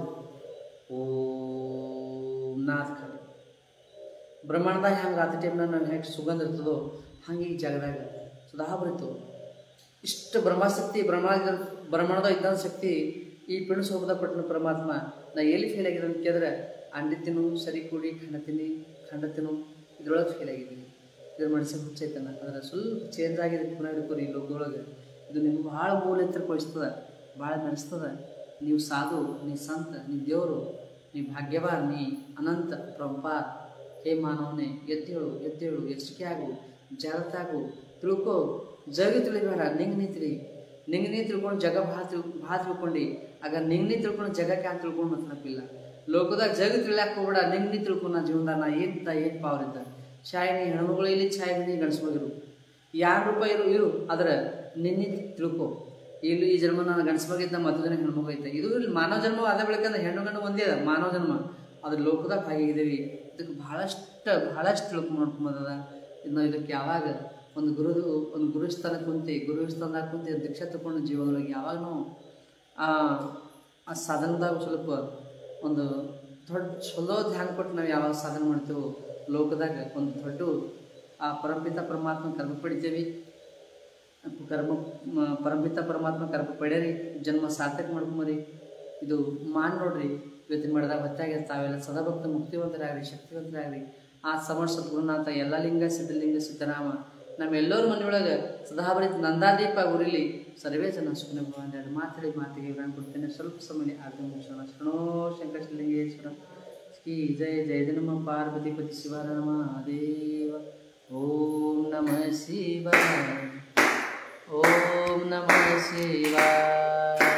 ಓಂ ನಾಥ ಖಾಲಿ ಬ್ರಹ್ಮಾಂಡದಾಗ ಹೆಂಗೆ ರಾತ್ರಿ ಟೈಮ್ನಾಗ ನಾವು ಹೆಂಗೆ ಸುಗಂಧ ಇರ್ತದೋ ಹಂಗೆ ಈ ಜಾಗದಾಗ ಸದಾ ಬರಿತು ಇಷ್ಟು ಬ್ರಹ್ಮಶಕ್ತಿ ಬ್ರಹ್ಮಾಂಡ ಬ್ರಹ್ಮಾಂಡದ ಇದ್ದಂಥ ಶಕ್ತಿ ಈ ಪಿಂಡ ಸ್ವರೂಪದ ಪಟ್ಟಣ ಪರಮಾತ್ಮ ನಾ ಎಲ್ಲಿ ಫೇಲ್ ಆಗಿದೆ ಅಂತ ಕೇಳಿದ್ರೆ ಅಂಡಿ ತಿನ್ನು ಸರಿ ಕೂಡಿ ಖಂಡ ತಿನ್ನಿ ಖಂಡ ತಿನ್ನು ಇದ್ರೊಳಗೆ ಫೇಲ್ ಆಗಿದ್ದೀನಿ ಇದ್ರ ಮನಸ್ಸಿಗೆ ಹುಚ್ಚೈತನ ಅದರ ಸ್ವಲ್ಪ ಚೇಂಜ್ ಆಗಿದೆ ಪುನಃ ಹಿಡ್ಕೊರಿ ಈ ಲೋಕದೊಳಗೆ ಇದು ನಿಮ್ಗೆ ಭಾಳ ಮೂಲ ಎತ್ತರಗೊಳಿಸ್ತದ ಭಾಳ ಮೆರೆಸ್ತದ ನೀವು ಸಾಧು ನೀ ಸಂತ ನೀ ದೇವರು ನೀ ಭಾಗ್ಯವಾನ್ ನೀ ಅನಂತ ಪರಂಪಾರ್ ಹೇ ಮಾನವನೇ ಎದ್ದೇಳು ಎದ್ದೇಳು ಎಚ್ಚರಿಕೆ ಆಗು ಜಾಗೃತ ಆಗು ತಿಳ್ಕೊ ಜಗ ತಿಳಿಬೇಡ ನಿಂಗೆ ನೀ ತಿಳಿ ನಿಂಗೆ ನೀ ತಿಳ್ಕೊಂಡು ಜಗ ಭಾಳ ತಿಳ್ ಭಾಳ ತಿಳ್ಕೊಂಡು ಆಗ ನಿಂಗೆ ನೀ ತಿಳ್ಕೊಂಡು ಜಗಕ್ಕೆ ಯಾಕೆ ತಿಳ್ಕೊಂಡು ಮತ್ಲಪ್ಪಿಲ್ಲ ಲೋಕದಾಗ ಜಗ ತಿಳ್ಯಾಕ ಹೋಗ್ಬೇಡ ನಿಂಗೆ ನೀ ತಿಳ್ಕೊಂಡು ನಾ ಜೀವನದಾಗ ನಾ ಏನ್ತ ಏನು ಪಾವರಿದ್ದ ಶಾಯಿನಿ ಹೆಣ್ಮಗಳು ಇಲ್ಲಿ ಛಾಯಿನಿ ಗಂಡಸ್ಮಗಿರು ಯಾರು ರೂಪಾಯಿ ಇರು ಇರು ಆದ್ರೆ ನಿನ್ನೆ ತಿಳ್ಕೊ ಇಲ್ಲಿ ಈ ಜನ್ಮ ನಾನು ಗಂಡಸ್ಮಗಿದ್ದ ಮತ್ತೊಂದಿನ ಹೆಣ್ಮಗು ಐತೆ ಇದು ಇಲ್ಲಿ ಮಾನವ ಜನ್ಮ ಅದ ಬೆಳಕಂದ್ರೆ ಹೆಣ್ಣು ಗಂಡು ಒಂದೇ ಅದ ಮಾನವ ಜನ್ಮ ಅದ್ರ ಲೋಕದಾಗ ಹಾಗಿದ್ದೀವಿ ಇದಕ್ಕೆ ಭಾಳಷ್ಟು ಭಾಳಷ್ಟು ತಿಳ್ಕೊಂಡು ನೋಡ್ಕೊಂಬದ ಇನ್ನು ಇದಕ್ಕೆ ಯಾವಾಗ ಒಂದು ಗುರುದು ಒಂದು ಗುರುಸ್ಥಾನ ಕುಂತಿ ಗುರು ಸ್ಥಾನದಾಗ ಕುಂತಿ ದೀಕ್ಷೆ ತಗೊಂಡು ಜೀವನದೊಳಗೆ ಯಾವಾಗ ನಾವು ಆ ಆ ಸಾಧನದಾಗ ಸ್ವಲ್ಪ ಒಂದು ದೊಡ್ಡ ಚಲೋ ಧ್ಯಾನ ಕೊಟ್ಟು ನಾವು ಯಾವಾಗ ಸಾಧನೆ ಮಾಡ್ತೇವೋ ಲೋಕದಾಗ ಒಂದು ದೊಡ್ಡ ಆ ಪರಂಪಿತ ಪರಮಾತ್ಮ ಕರ್ಮ ಪಡಿತೇವೆ ಕರ್ಮ ಮ- ಪರಂಪಿತ ಪರಮಾತ್ಮ ಕರ್ಮ ಪಡ್ಯಾರಿ ಜನ್ಮ ಸಾರ್ಥಕ ಮಾಡ್ಕೊಂಬರಿ ಇದು ಮಾನ್ ನೋಡ್ರಿ ಇವತ್ತಿನ ಮಾಡಿದಾಗ ಹೊತ್ತಾಗ ತಾವೆಲ್ಲ ಸದಾಭಕ್ತ ಮುಕ್ತಿವಂತರಾಗ್ರಿ ಶಕ್ತಿವಂತರಾಗ್ರಿ ಆ ಸಮರ್ ಸದ್ಗುರುನಾಥ ಎಲ್ಲ ಲಿಂಗ ಸಿದ್ಧಲಿಂಗ ಸಿದ್ದರಾಮ ನಮ್ಮೆಲ್ಲರ ಮನೆಯೊಳಗೆ ಸದಾಭರಿತ ನಂದಾದೀಪ ಉರಿಲಿ ಸರ್ವೇ ಜನ ಸುಮ್ಮನೆ ಭಗವಾನ್ ಎರಡು ಮಾತಾಡಿ ಮಾತಿಗೆ ವಿರಾಮ ಕೊಡ್ತೇನೆ ಸ್ವಲ್ಪ ಸಮಯ ಆರ್ತಿ ಮುಗಿಸೋಣ ಶರಣೋ ಶಂಕರ ಶಿಲಿಂಗೇಶ್ವರ ಶ್ರೀ ಜಯ ಜಯ ನಮ್ಮ ಪಾರ್ವತಿ ಪತಿ ಶಿವರ ಮಹಾದೇವ ಓಂ ನಮಃ ಶಿವಾಯ ಓಂ ನಮಃ ಶಿವಾಯ